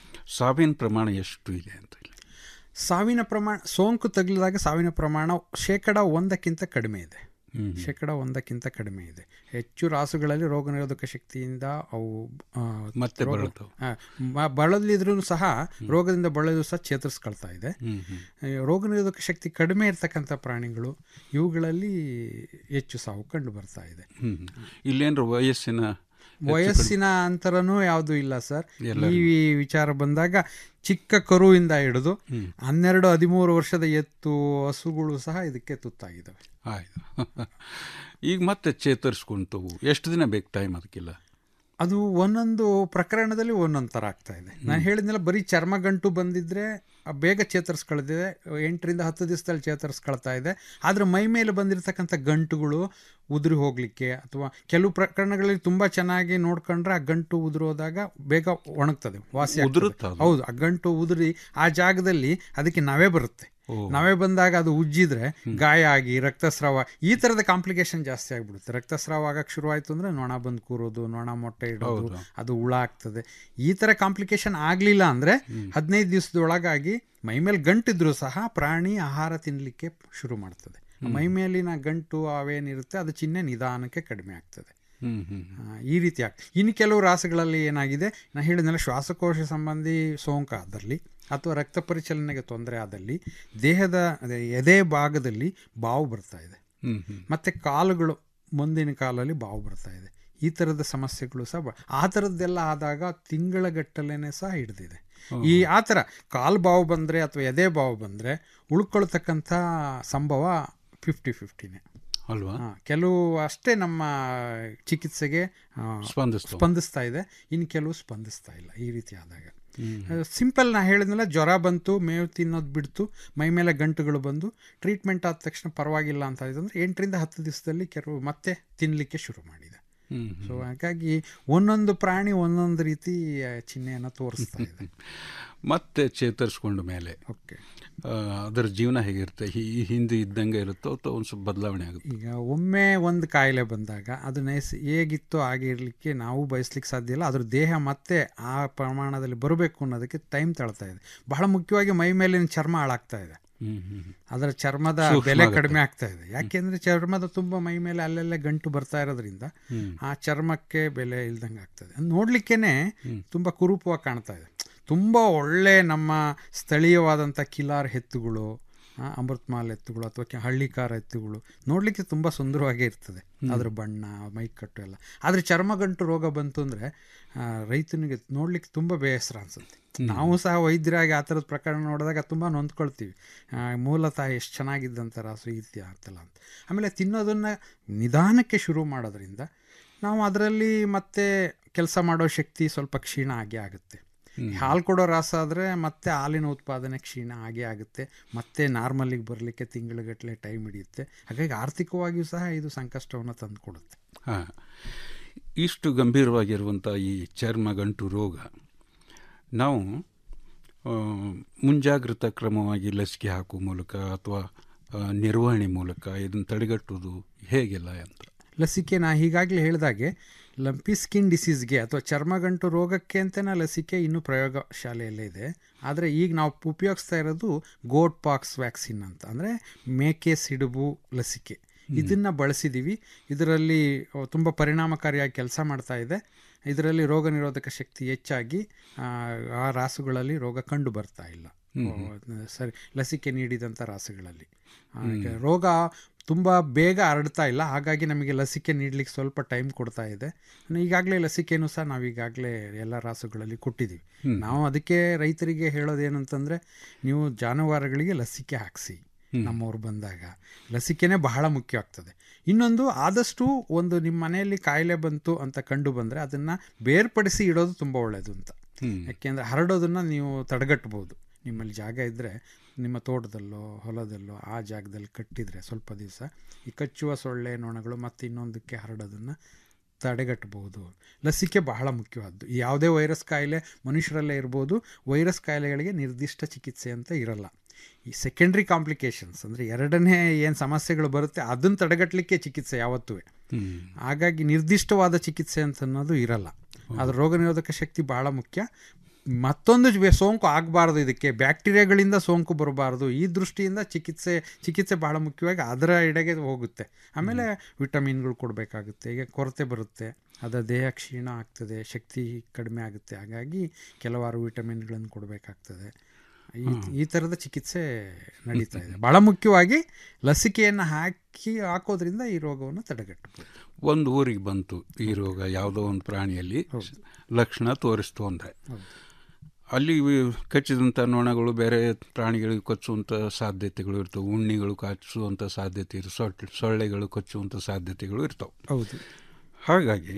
ಸಾವಿನ ಪ್ರಮಾಣ ಎಷ್ಟು ಇದೆ ಅಂತ ಇಲ್ಲಿ ಸಾವಿನ ಪ್ರಮಾಣ ಸೋಂಕು ತಗುಲಿದಾಗ ಸಾವಿನ ಪ್ರಮಾಣ ಶೇಕಡ ಒಂದಕ್ಕಿಂತ ಕಡಿಮೆ ಇದೆ ಶೇಕಡ ಒಂದಕ್ಕಿಂತ ಕಡಿಮೆ ಇದೆ ಹೆಚ್ಚು ರಾಸುಗಳಲ್ಲಿ ರೋಗ ನಿರೋಧಕ ಶಕ್ತಿಯಿಂದ ಅವು ಆ, ಮತ್ತೆ ರೋಗ- ಬಳಲ್ತವೆ. ಆ, ಮ- ಬಳಲಿದ್ರೂ ಸಹ ರೋಗದಿಂದ ಬಳಲು ಸಹ ಚೇತರಿಸ್ಕೊಳ್ತಾ ಇದೆ ಹ್ಮ್, ಹ್ಮ್. ಈ ರೋಗ ನಿರೋಧಕ ಶಕ್ತಿ ಕಡಿಮೆ ಇರ್ತಕ್ಕಂಥ ಪ್ರಾಣಿಗಳು ಇವುಗಳಲ್ಲಿ ಹೆಚ್ಚು ಸಾವು ಕಂಡು ಬರ್ತಾ ಇದೆ ಹ್ಮ್ ಇಲ್ಲೇನ್ರ ವಯಸ್ಸಿನ ಹೆಚ್ಚು ವಯಸ್ಸಿನ ಅಂತರನೂ ಯಾವುದೂ ಇಲ್ಲ ಸರ್ ಎಲ್ಲರಿಗೂ. ಈ ವಿಚಾರ ಬಂದಾಗ ಚಿಕ್ಕ ಕರುವಿಂದ ಹಿಡಿದು ಹನ್ನೆರಡು ಹದಿಮೂರು ವರ್ಷದ ಎತ್ತು ಹಸುಗಳು ಸಹ ಇದಕ್ಕೆ ತುತ್ತಾಗಿದ್ದಾವೆ ಆಯ್ತು ಈಗ ಮತ್ತೆ ಚೇತರಿಸ್ಕೊಂತವು ಎಷ್ಟು ದಿನ ಬೇಕು ಟೈಮ್ ಅದಕ್ಕಿಲ್ಲ ಅದು ಒಂದೊಂದು ಪ್ರಕರಣದಲ್ಲಿ ಒಂದೊಂದು ಥರ ಆಗ್ತಾ ಇದೆ ನಾನು ಹೇಳಿದ್ನಲ್ಲ ಬರೀ ಚರ್ಮಗಂಟು ಬಂದಿದ್ರೆ ಆ ಬೇಗ ಚೇತರಿಸ್ಕೊಳ್ತಿದೆ ಎಂಟರಿಂದ ಹತ್ತು ದಿವಸದಲ್ಲಿ ಚೇತರಿಸ್ಕೊಳ್ತಾ ಇದೆ ಆದರೆ ಮೈ ಮೇಲೆ ಬಂದಿರತಕ್ಕಂಥ ಗಂಟುಗಳು ಉದುರಿ ಹೋಗಲಿಕ್ಕೆ ಅಥವಾ ಕೆಲವು ಪ್ರಕರಣಗಳಲ್ಲಿ ತುಂಬ ಚೆನ್ನಾಗಿ ನೋಡ್ಕೊಂಡ್ರೆ ಆ ಗಂಟು ಉದುರೋದಾಗ ಬೇಗ ಒಣಗ್ತದೆ ವಾಸಿ ಆಗ್ತದೆ. ಉದುರುತ್ತಾ ಅದು? ಹೌದು ಆ ಗಂಟು ಉದುರಿ ಆ ಜಾಗದಲ್ಲಿ ಅದಕ್ಕೆ ನವೆ ಬರುತ್ತೆ ನವೆ ಬಂದಾಗ ಅದು ಉಜ್ಜಿದ್ರೆ ಗಾಯ ಆಗಿ ರಕ್ತಸ್ರಾವ ಈ ಥರದ ಕಾಂಪ್ಲಿಕೇಶನ್ ಜಾಸ್ತಿ ಆಗಿಬಿಡುತ್ತೆ ರಕ್ತಸ್ರಾವ ಆಗಕ್ಕೆ ಶುರುವಾಯಿತು ಅಂದರೆ ನೊಣ ಬಂದು ಕೂರೋದು ನೊಣ ಮೊಟ್ಟೆ ಇಡೋದು ಹೌದು. ಅದು ಹುಳ ಆಗ್ತದೆ ಈ ಥರ ಕಾಂಪ್ಲಿಕೇಶನ್ ಆಗಲಿಲ್ಲ ಅಂದರೆ ಹದಿನೈದು ದಿವಸದೊಳಗಾಗಿ ಮೈ ಮೇಲೆ ಗಂಟಿದ್ರೂ ಸಹ ಪ್ರಾಣಿ ಆಹಾರ ತಿನ್ನಲಿಕ್ಕೆ ಶುರು ಮಾಡ್ತದೆ ಮೈ ಮೇಲಿನ ಗಂಟು ಅವೇನಿರುತ್ತೆ ಅದು ಚಿಹ್ನೆ ನಿಧಾನಕ್ಕೆ ಕಡಿಮೆ ಆಗ್ತದೆ ಹ್ಮ್ ಹ್ಮ್ ಆ, ಈ ರೀತಿ ಆಗ್ತದೆ ಇನ್ನು ಕೆಲವು ರಾಸುಗಳಲ್ಲಿ ಏನಾಗಿದೆ ನಾನು ಹೇಳಿದ್ನಲ್ಲ ಶ್ವಾಸಕೋಶ ಸಂಬಂಧಿ ಸೋಂಕು ಆದಲ್ಲಿ ಅಥವಾ ರಕ್ತ ಪರಿಚಲನೆಗೆ ತೊಂದರೆ ಆದಲ್ಲಿ ದೇಹದ ಅದೇ ಎದೆ ಭಾಗದಲ್ಲಿ ಬಾವು ಬರ್ತಾ ಇದೆ ಹ್ಮ್ ಹ್ಮ್ ಮತ್ತು ಕಾಲುಗಳು ಮುಂದಿನ ಕಾಲಲ್ಲಿ ಬಾವು ಬರ್ತಾ ಇದೆ ಈ ಥರದ ಸಮಸ್ಯೆಗಳು ಸಹ ಬ- ಆ ಥರದ್ದೆಲ್ಲ ಆದಾಗ ತಿಂಗಳ ಗಟ್ಟಲೆನೇ ಸಹ ಹಿಡಿದಿದೆ ಈ ಆ ಥರ ಕಾಲು ಬಾವು ಬಂದರೆ ಅಥವಾ ಎದೆ ಬಾವು ಬಂದರೆ ಉಳ್ಕೊಳ್ತಕ್ಕಂಥ ಸಂಭವ ಫಿಫ್ಟಿ ಫಿಫ್ಟಿನೇ ಅಲ್ವಾ ಕೆಲವು ಅಷ್ಟೇ ನಮ್ಮ ಚಿಕಿತ್ಸೆಗೆ ಆ, ಸ್ಪಂದಿಸ್ತವೆ. ಸ್ಪಂದಿಸ್ತಾ ಇದೆ ಇನ್ನು ಕೆಲವು ಸ್ಪಂದಿಸ್ತಾ ಇಲ್ಲ ಈ ರೀತಿ ಆದಾಗ ಸಿಂಪಲ್ ನಾ ಹೇಳಿದ್ನಲ್ಲ ಜ್ವರ ಬಂತು ಮೇವು ತಿನ್ನೋದು ಬಿಡ್ತು ಮೈ ಮೇಲೆ ಗಂಟುಗಳು ಬಂದು ಟ್ರೀಟ್ಮೆಂಟ್ ಆದ ತಕ್ಷಣ ಪರವಾಗಿಲ್ಲ ಅಂತ ಆಯ್ತು ಅಂದರೆ ಎಂಟರಿಂದ ಹತ್ತು ದಿವಸದಲ್ಲಿ ಕೆಲವು ಮತ್ತೆ ತಿನ್ನಲಿಕ್ಕೆ ಶುರು ಮಾಡಿದೆ ಹ್ಮ್, ಸೊ ಹಾಗಾಗಿ ಒಂದೊಂದು ಪ್ರಾಣಿ ಒಂದೊಂದು ರೀತಿ ಆ, ಚಿಹ್ನೆಯನ್ನು ತೋರಿಸ್ತಾ ಇದೆ ಮತ್ತೆ ಚೇತರಿಸ್ಕೊಂಡ ಮೇಲೆ ಓಕೆ ಅದರ ಜೀವನ ಹೇಗಿರುತ್ತೆ ಈ ಈ ಹಿಂದೆ ಇದ್ದಂಗೆ ಇರುತ್ತೋ ಅಥವಾ ಒಂದು ಸ್ವಲ್ಪ ಬದಲಾವಣೆ ಆಗುತ್ತೆ ಈಗ ಒಮ್ಮೆ ಒಂದು ಕಾಯಿಲೆ ಬಂದಾಗ ಅದು ನೈಸ್ ಹೇಗಿತ್ತು ಹಾಗೆ ಇರಲಿಕ್ಕೆ ನಾವು ಬಯಸ್ಲಿಕ್ಕೆ ಸಾಧ್ಯ ಇಲ್ಲ ಅದ್ರ ದೇಹ ಮತ್ತೆ ಆ ಪ್ರಮಾಣದಲ್ಲಿ ಬರಬೇಕು ಅನ್ನೋದಕ್ಕೆ ಟೈಮ್ ತಳ್ತಾ ಇದೆ ಬಹಳ ಮುಖ್ಯವಾಗಿ ಮೈ ಮೇಲಿನ ಚರ್ಮ ಹಾಳಾಗ್ತಾ ಇದೆ ಹ್ಮ್, ಹ್ಮ್, ಹ್ಮ್. ಅದರ ಚರ್ಮದ ಸೂಕ್ಷ್ಮ ಬೆಲೆ ಆಗುತ್ತೆ. ಕಡಿಮೆ ಆಗ್ತಾ ಇದೆ ಯಾಕೆಂದ್ರೆ ಚರ್ಮದ ತುಂಬ ಮೈ ಮೇಲೆ ಅಲ್ಲೆಲ್ಲ ಗಂಟು ಬರ್ತಾ ಇರೋದ್ರಿಂದ ಹ್ಮ್. ಆ ಚರ್ಮಕ್ಕೆ ಬೆಲೆ ಇಲ್ದಂಗೆ ಆಗ್ತದೆ ಅದ್ ನೋಡ್ಲಿಕ್ಕೇನೆ ತುಂಬ ಕುರೂಪವಾಗಿ ಕಾಣ್ತಾ ಇದೆ ತುಂಬ ಒಳ್ಳೆ ನಮ್ಮ ಸ್ಥಳೀಯವಾದಂಥ ಕಿಲಾರ್ ಎತ್ತುಗಳು ಆ, ಅಮೃತಮಾಲ್ ಎತ್ತುಗಳು ಅಥವಾ ಕೆ- ಹಳ್ಳಿಕಾರ ಎತ್ತುಗಳು ನೋಡಲಿಕ್ಕೆ ತುಂಬ ಸುಂದರವಾಗೇ ಇರ್ತದೆ ಅದ್ರ ಬಣ್ಣ ಮೈಕಟ್ಟು ಎಲ್ಲ ಆದರೆ ಚರ್ಮಗಂಟು ರೋಗ ಬಂತು ಅಂದರೆ ರೈತನಿಗೆ ನೋಡ್ಲಿಕ್ಕೆ ತುಂಬ ಬೇಸರ ಅನ್ಸುತ್ತೆ ನಾವು ಸಹ ವೈದ್ಯರಾಗಿ ಆ ಥರದ ಪ್ರಕರಣ ನೋಡಿದಾಗ ತುಂಬ ನೊಂದ್ಕೊಳ್ತೀವಿ ಆ, ಮೂಲತಃ ಎಷ್ಟು ಚೆನ್ನಾಗಿದ್ದಂಥ ರಾಸು ಈ ರೀತಿ ಆಗ್ತಲ್ಲ ಅಂತ ಆಮೇಲೆ ತಿನ್ನೋದನ್ನು ನಿಧಾನಕ್ಕೆ ಶುರು ಮಾಡೋದ್ರಿಂದ ನಾವು ಅದರಲ್ಲಿ ಮತ್ತೆ ಕೆಲಸ ಮಾಡೋ ಶಕ್ತಿ ಸ್ವಲ್ಪ ಕ್ಷೀಣ ಆಗೇ ಆಗುತ್ತೆ ಹಾಲು ಕೊಡೋ ರಾಸ ಆದರೆ ಮತ್ತೆ ಹಾಲಿನ ಉತ್ಪಾದನೆ ಕ್ಷೀಣ ಆಗೇ ಆಗುತ್ತೆ ಮತ್ತೆ ನಾರ್ಮಲಿಗೆ ಬರಲಿಕ್ಕೆ ತಿಂಗಳುಗಟ್ಟಲೆ ಟೈಮ್ ಹಿಡಿಯುತ್ತೆ ಹಾಗಾಗಿ ಆರ್ಥಿಕವಾಗಿಯೂ ಸಹ ಇದು ಸಂಕಷ್ಟವನ್ನು ತಂದುಕೊಡುತ್ತೆ ಹಾಂ ಇಷ್ಟು ಗಂಭೀರವಾಗಿರುವಂಥ ಈ ಚರ್ಮ ಗಂಟು ರೋಗ ನಾವು ಆ, ಮುಂಜಾಗ್ರತಾ ಕ್ರಮವಾಗಿ ಲಸಿಕೆ ಹಾಕುವ ಮೂಲಕ ಅಥವಾ ಆ, ನಿರ್ವಹಣೆ ಮೂಲಕ ಇದನ್ನು ತಡೆಗಟ್ಟುವುದು ಹೇಗೆಲ್ಲ ಅಂತ ಲಸಿಕೆ ನಾ ಈಗಾಗಲೇ ಹೇಳಿದಾಗೆ ಲಂಪಿ ಸ್ಕಿನ್ ಡಿಸೀಸ್ಗೆ ಅಥವಾ ಚರ್ಮಗಂಟು ರೋಗಕ್ಕೆ ಅಂತಲೇ ಲಸಿಕೆ ಇನ್ನೂ ಪ್ರಯೋಗ ಶಾಲೆಯಲ್ಲೇ ಇದೆ ಆದರೆ ಈಗ ನಾವು ಉಪಯೋಗಿಸ್ತಾ ಇರೋದು ಗೋಟ್ ಪಾಕ್ಸ್ ವ್ಯಾಕ್ಸಿನ್ ಅಂತ ಅಂದರೆ ಮೇಕೆ ಸಿಡುಬು ಲಸಿಕೆ ಇದನ್ನು ಬಳಸಿದ್ದೀವಿ ಇದರಲ್ಲಿ ತುಂಬ ಪರಿಣಾಮಕಾರಿಯಾಗಿ ಕೆಲಸ ಮಾಡ್ತಾ ಇದೆ ಇದರಲ್ಲಿ ರೋಗ ನಿರೋಧಕ ಶಕ್ತಿ ಹೆಚ್ಚಾಗಿ ಆ, ಆ ರಾಸುಗಳಲ್ಲಿ ರೋಗ ಕಂಡು ಬರ್ತಾ ಇಲ್ಲ ಹ್ಮ್. ಓ, ಸರಿ ಲಸಿಕೆ ನೀಡಿದಂಥ ರಾಸುಗಳಲ್ಲಿ ಆ, ಈಗ ರೋಗ ತುಂಬ ಬೇಗ ಹರಡ್ತಾ ಇಲ್ಲ ಹಾಗಾಗಿ ನಮಗೆ ಲಸಿಕೆ ನೀಡಲಿಕ್ಕೆ ಸ್ವಲ್ಪ ಟೈಮ್ ಕೊಡ್ತಾ ಇದೆ ಈಗಾಗಲೇ ಲಸಿಕೆನೂ ಸಹ ನಾವು ಈಗಾಗಲೇ ಎಲ್ಲ ರಾಸುಗಳಲ್ಲಿ ಕೊಟ್ಟಿದ್ದೀವಿ ಹ್ಮ್. ನಾವು ಅದಕ್ಕೆ ರೈತರಿಗೆ ಹೇಳೋದೇನಂತಂದರೆ ನೀವು ಜಾನುವಾರುಗಳಿಗೆ ಲಸಿಕೆ ಹಾಕಿಸಿ ನಮ್ಮವ್ರು ಬಂದಾಗ ಲಸಿಕೆನೇ ಬಹಳ ಮುಖ್ಯ ಆಗ್ತದೆ ಇನ್ನೊಂದು ಆದಷ್ಟು ಒಂದು ನಿಮ್ಮ ಮನೆಯಲ್ಲಿ ಕಾಯಿಲೆ ಬಂತು ಅಂತ ಕಂಡು ಬಂದರೆ ಅದನ್ನು ಬೇರ್ಪಡಿಸಿ ಇಡೋದು ತುಂಬ ಒಳ್ಳೆಯದು ಅಂತ ಹ್ಮ್. ಯಾಕೆಂದರೆ ಹರಡೋದನ್ನು ನೀವು ತಡೆಗಟ್ಬೋದು ನಿಮ್ಮಲ್ಲಿ ಜಾಗ ಇದ್ದರೆ ನಿಮ್ಮ ತೋಟದಲ್ಲೋ ಹೊಲದಲ್ಲೋ ಆ ಜಾಗದಲ್ಲಿ ಕಟ್ಟಿದರೆ ಸ್ವಲ್ಪ ದಿವಸ ಈ ಕಚ್ಚುವ ಸೊಳ್ಳೆ ನೊಣಗಳು ಮತ್ತು ಇನ್ನೊಂದಕ್ಕೆ ಹರಡೋದನ್ನು ತಡೆಗಟ್ಟಬಹುದು ಲಸಿಕೆ ಬಹಳ ಮುಖ್ಯವಾದ್ದು ಈ ಯಾವುದೇ ವೈರಸ್ ಕಾಯಿಲೆ ಮನುಷ್ಯರಲ್ಲೇ ಇರ್ಬೋದು ವೈರಸ್ ಕಾಯಿಲೆಗಳಿಗೆ ನಿರ್ದಿಷ್ಟ ಚಿಕಿತ್ಸೆ ಅಂತ ಇರಲ್ಲ ಈ ಸೆಕೆಂಡ್ರಿ ಕಾಂಪ್ಲಿಕೇಶನ್ಸ್ ಅಂದರೆ ಎರಡನೇ ಏನು ಸಮಸ್ಯೆಗಳು ಬರುತ್ತೆ ಅದನ್ನು ತಡೆಗಟ್ಟಲಿಕ್ಕೆ ಚಿಕಿತ್ಸೆ ಯಾವತ್ತೂ ಹ್ಮ್. ಹಾಗಾಗಿ ನಿರ್ದಿಷ್ಟವಾದ ಚಿಕಿತ್ಸೆ ಅಂತ ಅನ್ನೋದು ಇರಲ್ಲ ಅದು ರೋಗ ನಿರೋಧಕ ಶಕ್ತಿ ಬಹಳ ಮುಖ್ಯ ಮತ್ತೊಂದು ಜ- ಸೋಂಕು ಆಗಬಾರ್ದು ಇದಕ್ಕೆ ಬ್ಯಾಕ್ಟೀರಿಯಾಗಳಿಂದ ಸೋಂಕು ಬರಬಾರ್ದು ಈ ದೃಷ್ಟಿಯಿಂದ ಚಿಕಿತ್ಸೆ ಚಿಕಿತ್ಸೆ ಬಹಳ ಮುಖ್ಯವಾಗಿ ಅದರ ಎಡೆಗೆ ಹೋಗುತ್ತೆ ಆಮೇಲೆ ವಿಟಮಿನ್ಗಳು ಕೊಡಬೇಕಾಗುತ್ತೆ ಈಗ ಕೊರತೆ ಬರುತ್ತೆ ಅದರ ದೇಹ ಕ್ಷೀಣ ಆಗ್ತದೆ ಶಕ್ತಿ ಕಡಿಮೆ ಆಗುತ್ತೆ ಹಾಗಾಗಿ ಕೆಲವಾರು ವಿಟಮಿನ್ಗಳನ್ನು ಕೊಡಬೇಕಾಗ್ತದೆ ಈ ಈ ಥರದ ಚಿಕಿತ್ಸೆ ನಡೀತಾ ಇದೆ ಭಾಳ ಮುಖ್ಯವಾಗಿ ಲಸಿಕೆಯನ್ನು ಹಾಕಿ ಹಾಕೋದ್ರಿಂದ ಈ ರೋಗವನ್ನು ತಡೆಗಟ್ಟಬಹುದು ಒಂದು ಊರಿಗೆ ಬಂತು ಈ ರೋಗ ಯಾವುದೋ ಒಂದು ಪ್ರಾಣಿಯಲ್ಲಿ ಲಕ್ಷಣ ತೋರಿಸ್ತು ಅಂದರೆ ಅಲ್ಲಿ ಇವು ಕಚ್ಚಿದಂಥ ನೊಣಗಳು ಬೇರೆ ಪ್ರಾಣಿಗಳಿಗೆ ಕಚ್ಚುವಂಥ ಸಾಧ್ಯತೆಗಳು ಇರ್ತವೆ ಉಣ್ಣಿಗಳು ಕಚ್ಚುವಂಥ ಸಾಧ್ಯತೆ ಇರು ಸೊಳ್ಳೆ ಸೊಳ್ಳೆಗಳು ಕಚ್ಚುವಂಥ ಸಾಧ್ಯತೆಗಳು ಇರ್ತವೆ ಹೌದು ಹಾಗಾಗಿ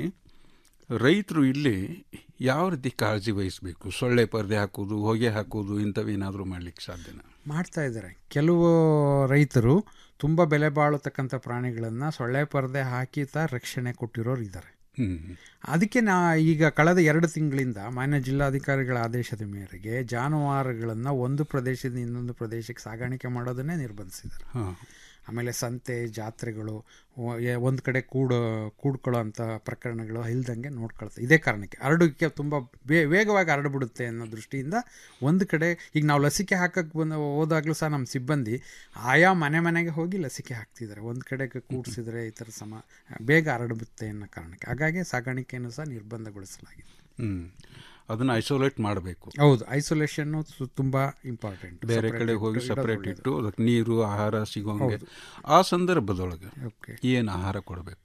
ರೈತರು ಇಲ್ಲಿ ಯಾವ ರೀತಿ ಕಾಳಜಿ ವಹಿಸಬೇಕು ಸೊಳ್ಳೆ ಪರ್ದೆ ಹಾಕೋದು ಹೊಗೆ ಹಾಕೋದು ಇಂಥವೇನಾದರೂ ಮಾಡ್ಲಿಕ್ಕೆ ಸಾಧ್ಯನಾ ಮಾಡ್ತಾ ಇದ್ದಾರೆ ಕೆಲವು ರೈತರು ತುಂಬ ಬೆಲೆ ಬಾಳತಕ್ಕಂಥ ಪ್ರಾಣಿಗಳನ್ನು ಸೊಳ್ಳೆ ಪರದೆ ಹಾಕಿ ತ ರಕ್ಷಣೆ ಕೊಟ್ಟಿರೋರು ಇದ್ದಾರೆ ಹ್ಮ್. ಅದಕ್ಕೆ ನಾ ಈಗ ಕಳೆದ ಎರಡು ತಿಂಗಳಿಂದ ಮಾನ್ಯ ಜಿಲ್ಲಾಧಿಕಾರಿಗಳ ಆದೇಶದ ಮೇರೆಗೆ ಜಾನುವಾರುಗಳನ್ನು ಒಂದು ಪ್ರದೇಶದಿಂದ ಇನ್ನೊಂದು ಪ್ರದೇಶಕ್ಕೆ ಸಾಗಾಣಿಕೆ ಮಾಡೋದನ್ನೇ ನಿರ್ಬಂಧಿಸಿದ್ದಾರೆ ಹಾಂ ಆಮೇಲೆ ಸಂತೆ ಜಾತ್ರೆಗಳು ಒಂದು ಕಡೆ ಕೂಡು ಕೂಡ್ಕೊಳ್ಳೋ ಅಂಥ ಪ್ರಕರಣಗಳು ಇಲ್ದಂಗೆ ನೋಡ್ಕೊಳ್ತಾರೆ ಇದೇ ಕಾರಣಕ್ಕೆ ಹರಡುವಿಕೆ ತುಂಬ ಬೇ ವೇಗವಾಗಿ ಹರಡ್ಬಿಡುತ್ತೆ ಅನ್ನೋ ದೃಷ್ಟಿಯಿಂದ ಒಂದು ಕಡೆ ಈಗ ನಾವು ಲಸಿಕೆ ಹಾಕಕ್ಕೆ ಬಂದು ಹೋದಾಗಲೂ ಸಹ ನಮ್ಮ ಸಿಬ್ಬಂದಿ ಆಯಾ ಮನೆ ಮನೆಗೆ ಹೋಗಿ ಲಸಿಕೆ ಹಾಕ್ತಿದ್ದಾರೆ ಒಂದು ಕಡೆಗೆ ಕೂಡಿಸಿದ್ರೆ ಈ ಥರ ಸಮ ಬೇಗ ಹರಡುತ್ತೆ ಅನ್ನೋ ಕಾರಣಕ್ಕೆ ಹಾಗಾಗಿ ಸಾಗಾಣಿಕೆಯನ್ನು ಸಹ ನಿರ್ಬಂಧಗೊಳಿಸಲಾಗಿದೆ ಹ್ಞೂ ಅದನ್ನು ಐಸೋಲೇಟ್ ಮಾಡಬೇಕು ಹೌದು ಐಸೋಲೇಷನ್ನು ತುಂಬ ಇಂಪಾರ್ಟೆಂಟ್ ಬೇರೆ ಕಡೆ ಹೋಗಿ ಸಪ್ರೇಟ್ ಇಟ್ಟು ಅದಕ್ಕೆ ನೀರು ಆಹಾರ ಸಿಗೋಂಗೆ ಆ ಸಂದರ್ಭದೊಳಗೆ ಓಕೆ ಏನು ಆಹಾರ ಕೊಡಬೇಕು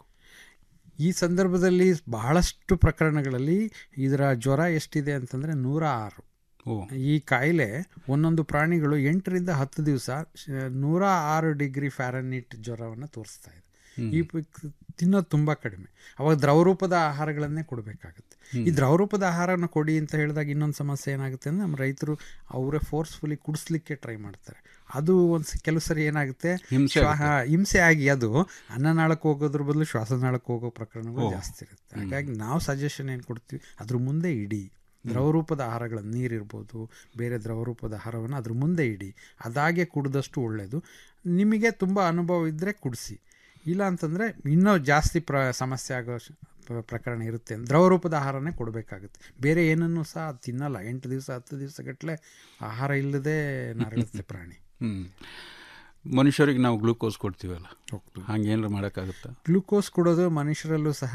ಈ ಸಂದರ್ಭದಲ್ಲಿ ಬಹಳಷ್ಟು ಪ್ರಕರಣಗಳಲ್ಲಿ ಇದರ ಜ್ವರ ಎಷ್ಟಿದೆ ಅಂತಂದರೆ ನೂರ ಆರು ಈ ಕಾಯಿಲೆ ಒಂದೊಂದು ಪ್ರಾಣಿಗಳು ಎಂಟರಿಂದ ಹತ್ತು ದಿವಸ ನೂರ ಆರು ಡಿಗ್ರಿ ಫ್ಯಾರನೀಟ್ ಜ್ವರವನ್ನು ತೋರಿಸ್ತಾ ಇದೆ ಈ ಪಿಕ್- ತಿನ್ನೋದು ತುಂಬ ಕಡಿಮೆ ಅವಾಗ ದ್ರವರೂಪದ ಆಹಾರಗಳನ್ನೇ ಕೊಡಬೇಕಾಗುತ್ತೆ ಈ ದ್ರವರೂಪದ ಆಹಾರನ ಕೊಡಿ ಅಂತ ಹೇಳಿದಾಗ ಇನ್ನೊಂದು ಸಮಸ್ಯೆ ಏನಾಗುತ್ತೆ ಅಂದರೆ ನಮ್ಮ ರೈತರು ಅವರೇ ಫೋರ್ಸ್ಫುಲಿ ಕುಡಿಸ್ಲಿಕ್ಕೆ ಟ್ರೈ ಮಾಡ್ತಾರೆ ಅದು ಒಂದು ಕೆಲವು ಸರಿ ಏನಾಗುತ್ತೆ ಹಿಂಸೆ ಶ್ವಾ- ಹಾ, ಹಿಂಸೆ ಆಗಿ ಅದು ಅನ್ನನಾಳಕ್ಕೆ ಹೋಗೋದ್ರ ಬದಲು ಶ್ವಾಸನಾಳಕ್ಕೆ ಹೋಗೋ ಪ್ರಕರಣಗಳು ಓ. ಜಾಸ್ತಿ ಇರುತ್ತೆ ಹಾಗಾಗಿ ನಾವು ಸಜೆಷನ್ ಏನು ಕೊಡ್ತೀವಿ ಅದ್ರ ಮುಂದೆ ಇಡಿ ದ್ರವರೂಪದ ಆಹಾರಗಳನ್ನು ನೀರಿರ್ಬೋದು ಬೇರೆ ದ್ರವರೂಪದ ಆಹಾರವನ್ನು ಅದ್ರ ಮುಂದೆ ಇಡಿ ಅದಾಗೆ ಕುಡಿದಷ್ಟು ಒಳ್ಳೆಯದು ನಿಮಗೆ ತುಂಬ ಅನುಭವ ಇದ್ದರೆ ಕುಡಿಸಿ ಇಲ್ಲ ಅಂತಂದರೆ ಇನ್ನೂ ಜಾಸ್ತಿ ಪ್ರ ಸಮಸ್ಯೆ ಆಗೋ ಶ- ಪ್ರ- ಪ್ರಕರಣ ಇರುತ್ತೆ ದ್ರವರೂಪದ ಆಹಾರನೇ ಕೊಡಬೇಕಾಗುತ್ತೆ ಬೇರೆ ಏನನ್ನು ಸಹ ಅದು ತಿನ್ನಲ್ಲ ಎಂಟು ದಿವಸ ಹತ್ತು ದಿವಸ ಗಟ್ಟಲೆ ಆಹಾರ ಇಲ್ಲದೆ ನರಳುತ್ತೆ ಪ್ರಾಣಿ ಹ್ಮ್ ಮನುಷ್ಯರಿಗೆ ನಾವು ಗ್ಲೂಕೋಸ್ ಕೊಡ್ತೀವಲ್ಲ ಹಂಗೇನಾರು ಮಾಡೋಕ್ಕಾಗುತ್ತಾ ಗ್ಲೂಕೋಸ್ ಕೊಡೋದು ಮನುಷ್ಯರಲ್ಲೂ ಸಹ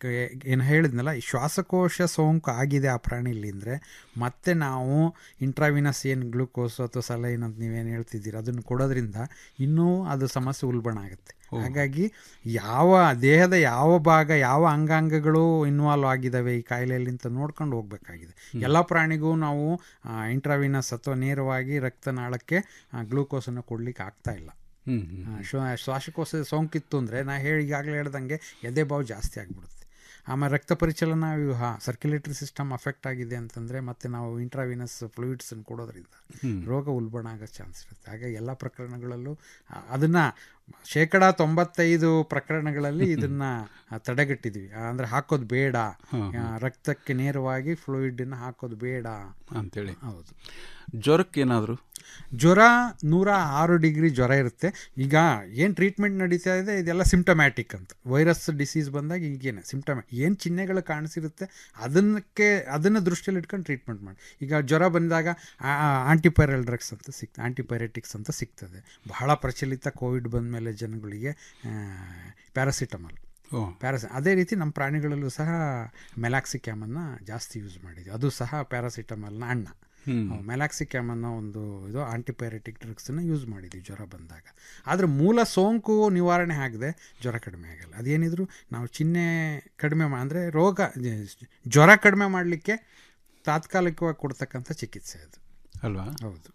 ಏನು ಹೇಳಿದ್ನಲ್ಲ ಈ ಶ್ವಾಸಕೋಶ ಸೋಂಕು ಆಗಿದೆ ಆ ಪ್ರಾಣಿಲಿ ಅಂದರೆ ಮತ್ತೆ ನಾವು ಇಂಟ್ರಾವಿನಸ್ ಏನು ಗ್ಲೂಕೋಸ್ ಅಥವಾ ಸಲೈನ್ ಅಂತ ನೀವೇನು ಹೇಳ್ತಿದ್ದೀರಿ ಅದನ್ನು ಕೊಡೋದ್ರಿಂದ ಇನ್ನೂ ಅದು ಸಮಸ್ಯೆ ಉಲ್ಬಣ ಆಗುತ್ತೆ ಹಾಗಾಗಿ ಯಾವ ದೇಹದ ಯಾವ ಭಾಗ ಯಾವ ಅಂಗಾಂಗಗಳು ಇನ್ವಾಲ್ವ್ ಆಗಿದ್ದಾವೆ ಈ ಕಾಯಿಲೆಯಲ್ಲಿ ಅಂತ ನೋಡ್ಕೊಂಡು ಹೋಗಬೇಕಾಗಿದೆ ಎಲ್ಲ ಪ್ರಾಣಿಗೂ ನಾವು ಇಂಟ್ರಾವಿನಸ್ ಅಥವಾ ನೇರವಾಗಿ ರಕ್ತನಾಳಕ್ಕೆ ಗ್ಲೂಕೋಸನ್ನು ಕೊಡಲಿಕ್ಕೆ ಆಗ್ತಾ ಇಲ್ಲ ಹ್ಮ್, ಆ, ಶ್ವ- ಶ್ವಾಸಕೋಶ ಸೋಂಕಿತ್ತು ಅಂದರೆ ನಾ ಹೇಳಿ ಈಗಾಗಲೇ ಹೇಳ್ದಂಗೆ ಎದೆ ಬಾವು ಜಾಸ್ತಿ ಆಗಿಬಿಡುತ್ತೆ ಆಮೇಲೆ ರಕ್ತ ಪರಿಚಲನಾ ವ್ಯೂಹ ಸರ್ಕ್ಯುಲೇಟರಿ ಸಿಸ್ಟಮ್ ಅಫೆಕ್ಟ್ ಆಗಿದೆ ಅಂತಂದರೆ ಮತ್ತೆ ನಾವು ಇಂಟ್ರಾವಿನಸ್ ಫ್ಲೂಯಿಡ್ಸನ್ನು ಕೊಡೋದ್ರಿಂದ ಹ್ಮ್. ರೋಗ ಉಲ್ಬಣ ಆಗೋ ಚಾನ್ಸ್ ಇರುತ್ತೆ ಹಾಗಾಗಿ ಎಲ್ಲ ಪ್ರಕರಣಗಳಲ್ಲೂ ಅದನ್ನು ಶೇಕಡ ತೊಂಬತ್ತೈದು ಪ್ರಕರಣಗಳಲ್ಲಿ ಇದನ್ನು ತಡೆಗಟ್ಟಿದ್ವಿ ಅಂದರೆ ಹಾಕೋದು ಬೇಡ ಹ್ಮ್, ಆ, ರಕ್ತಕ್ಕೆ ನೇರವಾಗಿ ಫ್ಲೂಯಿಡನ್ನು ಹಾಕೋದು ಬೇಡ ಅಂತೇಳಿ ಹೌದು ಜ್ವರಕ್ಕೇನಾದರೂ ಜ್ವರ ನೂರ ಆರು ಡಿಗ್ರಿ ಜ್ವರ ಇರುತ್ತೆ ಈಗ ಏನು ಟ್ರೀಟ್ಮೆಂಟ್ ನಡೀತಾ ಇದೆ ಇದೆಲ್ಲ ಸಿಂಟಮ್ಯಾಟಿಕ್ ಅಂತ ವೈರಸ್ ಡಿಸೀಸ್ ಬಂದಾಗ ಈಗೇನೆ ಸಿಂಟಮ್ ಏನು ಚಿಹ್ನೆಗಳು ಕಾಣಿಸಿರುತ್ತೆ ಅದನ್ನಕ್ಕೆ ಅದನ್ನು ದೃಷ್ಟಿಯಲ್ಲಿ ಇಟ್ಕೊಂಡು ಟ್ರೀಟ್ಮೆಂಟ್ ಮಾಡಿ ಈಗ ಜ್ವರ ಬಂದಾಗ ಆಂಟಿಪೈರಲ್ ಡ್ರಗ್ಸ್ ಅಂತ ಸಿಕ್ ಆಂಟಿಪೈರೆಟಿಕ್ಸ್ ಅಂತ ಸಿಗ್ತದೆ ಬಹಳ ಪ್ರಚಲಿತ ಕೋವಿಡ್ ಬಂದ ಮೇಲೆ ಜನಗಳಿಗೆ ಪ್ಯಾರಾಸಿಟಮಾಲ್ ಓ. ಪ್ಯಾರಾಸಿ ಅದೇ ರೀತಿ ನಮ್ಮ ಪ್ರಾಣಿಗಳಲ್ಲೂ ಸಹ ಮೆಲಾಕ್ಸಿಕ್ಯಾಮನ್ನು ಜಾಸ್ತಿ ಯೂಸ್ ಮಾಡಿದ್ವಿ ಅದು ಸಹ ಪ್ಯಾರಾಸಿಟಮಾಲ್ನ ಅಣ್ಣ ಹ್ಮ್. ಮೆಲಾಕ್ಸಿಕ್ಯಾಮ್ ಅನ್ನೋ ಒಂದು ಇದು ಆಂಟಿಪೈರೆಟಿಕ್ ಡ್ರಗ್ಸನ್ನು ಯೂಸ್ ಮಾಡಿದ್ವಿ ಜ್ವರ ಬಂದಾಗ ಆದರೆ ಮೂಲ ಸೋಂಕು ನಿವಾರಣೆ ಆಗದೆ ಜ್ವರ ಕಡಿಮೆ ಆಗಲ್ಲ ಅದೇನಿದ್ರು ನಾವು ಚಿಹ್ನೆ ಕಡಿಮೆ ಮಾ ಅಂದರೆ ರೋಗ ಜ್ವರ ಕಡಿಮೆ ಮಾಡಲಿಕ್ಕೆ ತಾತ್ಕಾಲಿಕವಾಗಿ ಕೊಡ್ತಕ್ಕಂಥ ಚಿಕಿತ್ಸೆ ಅದು ಅಲ್ವಾ ಹೌದು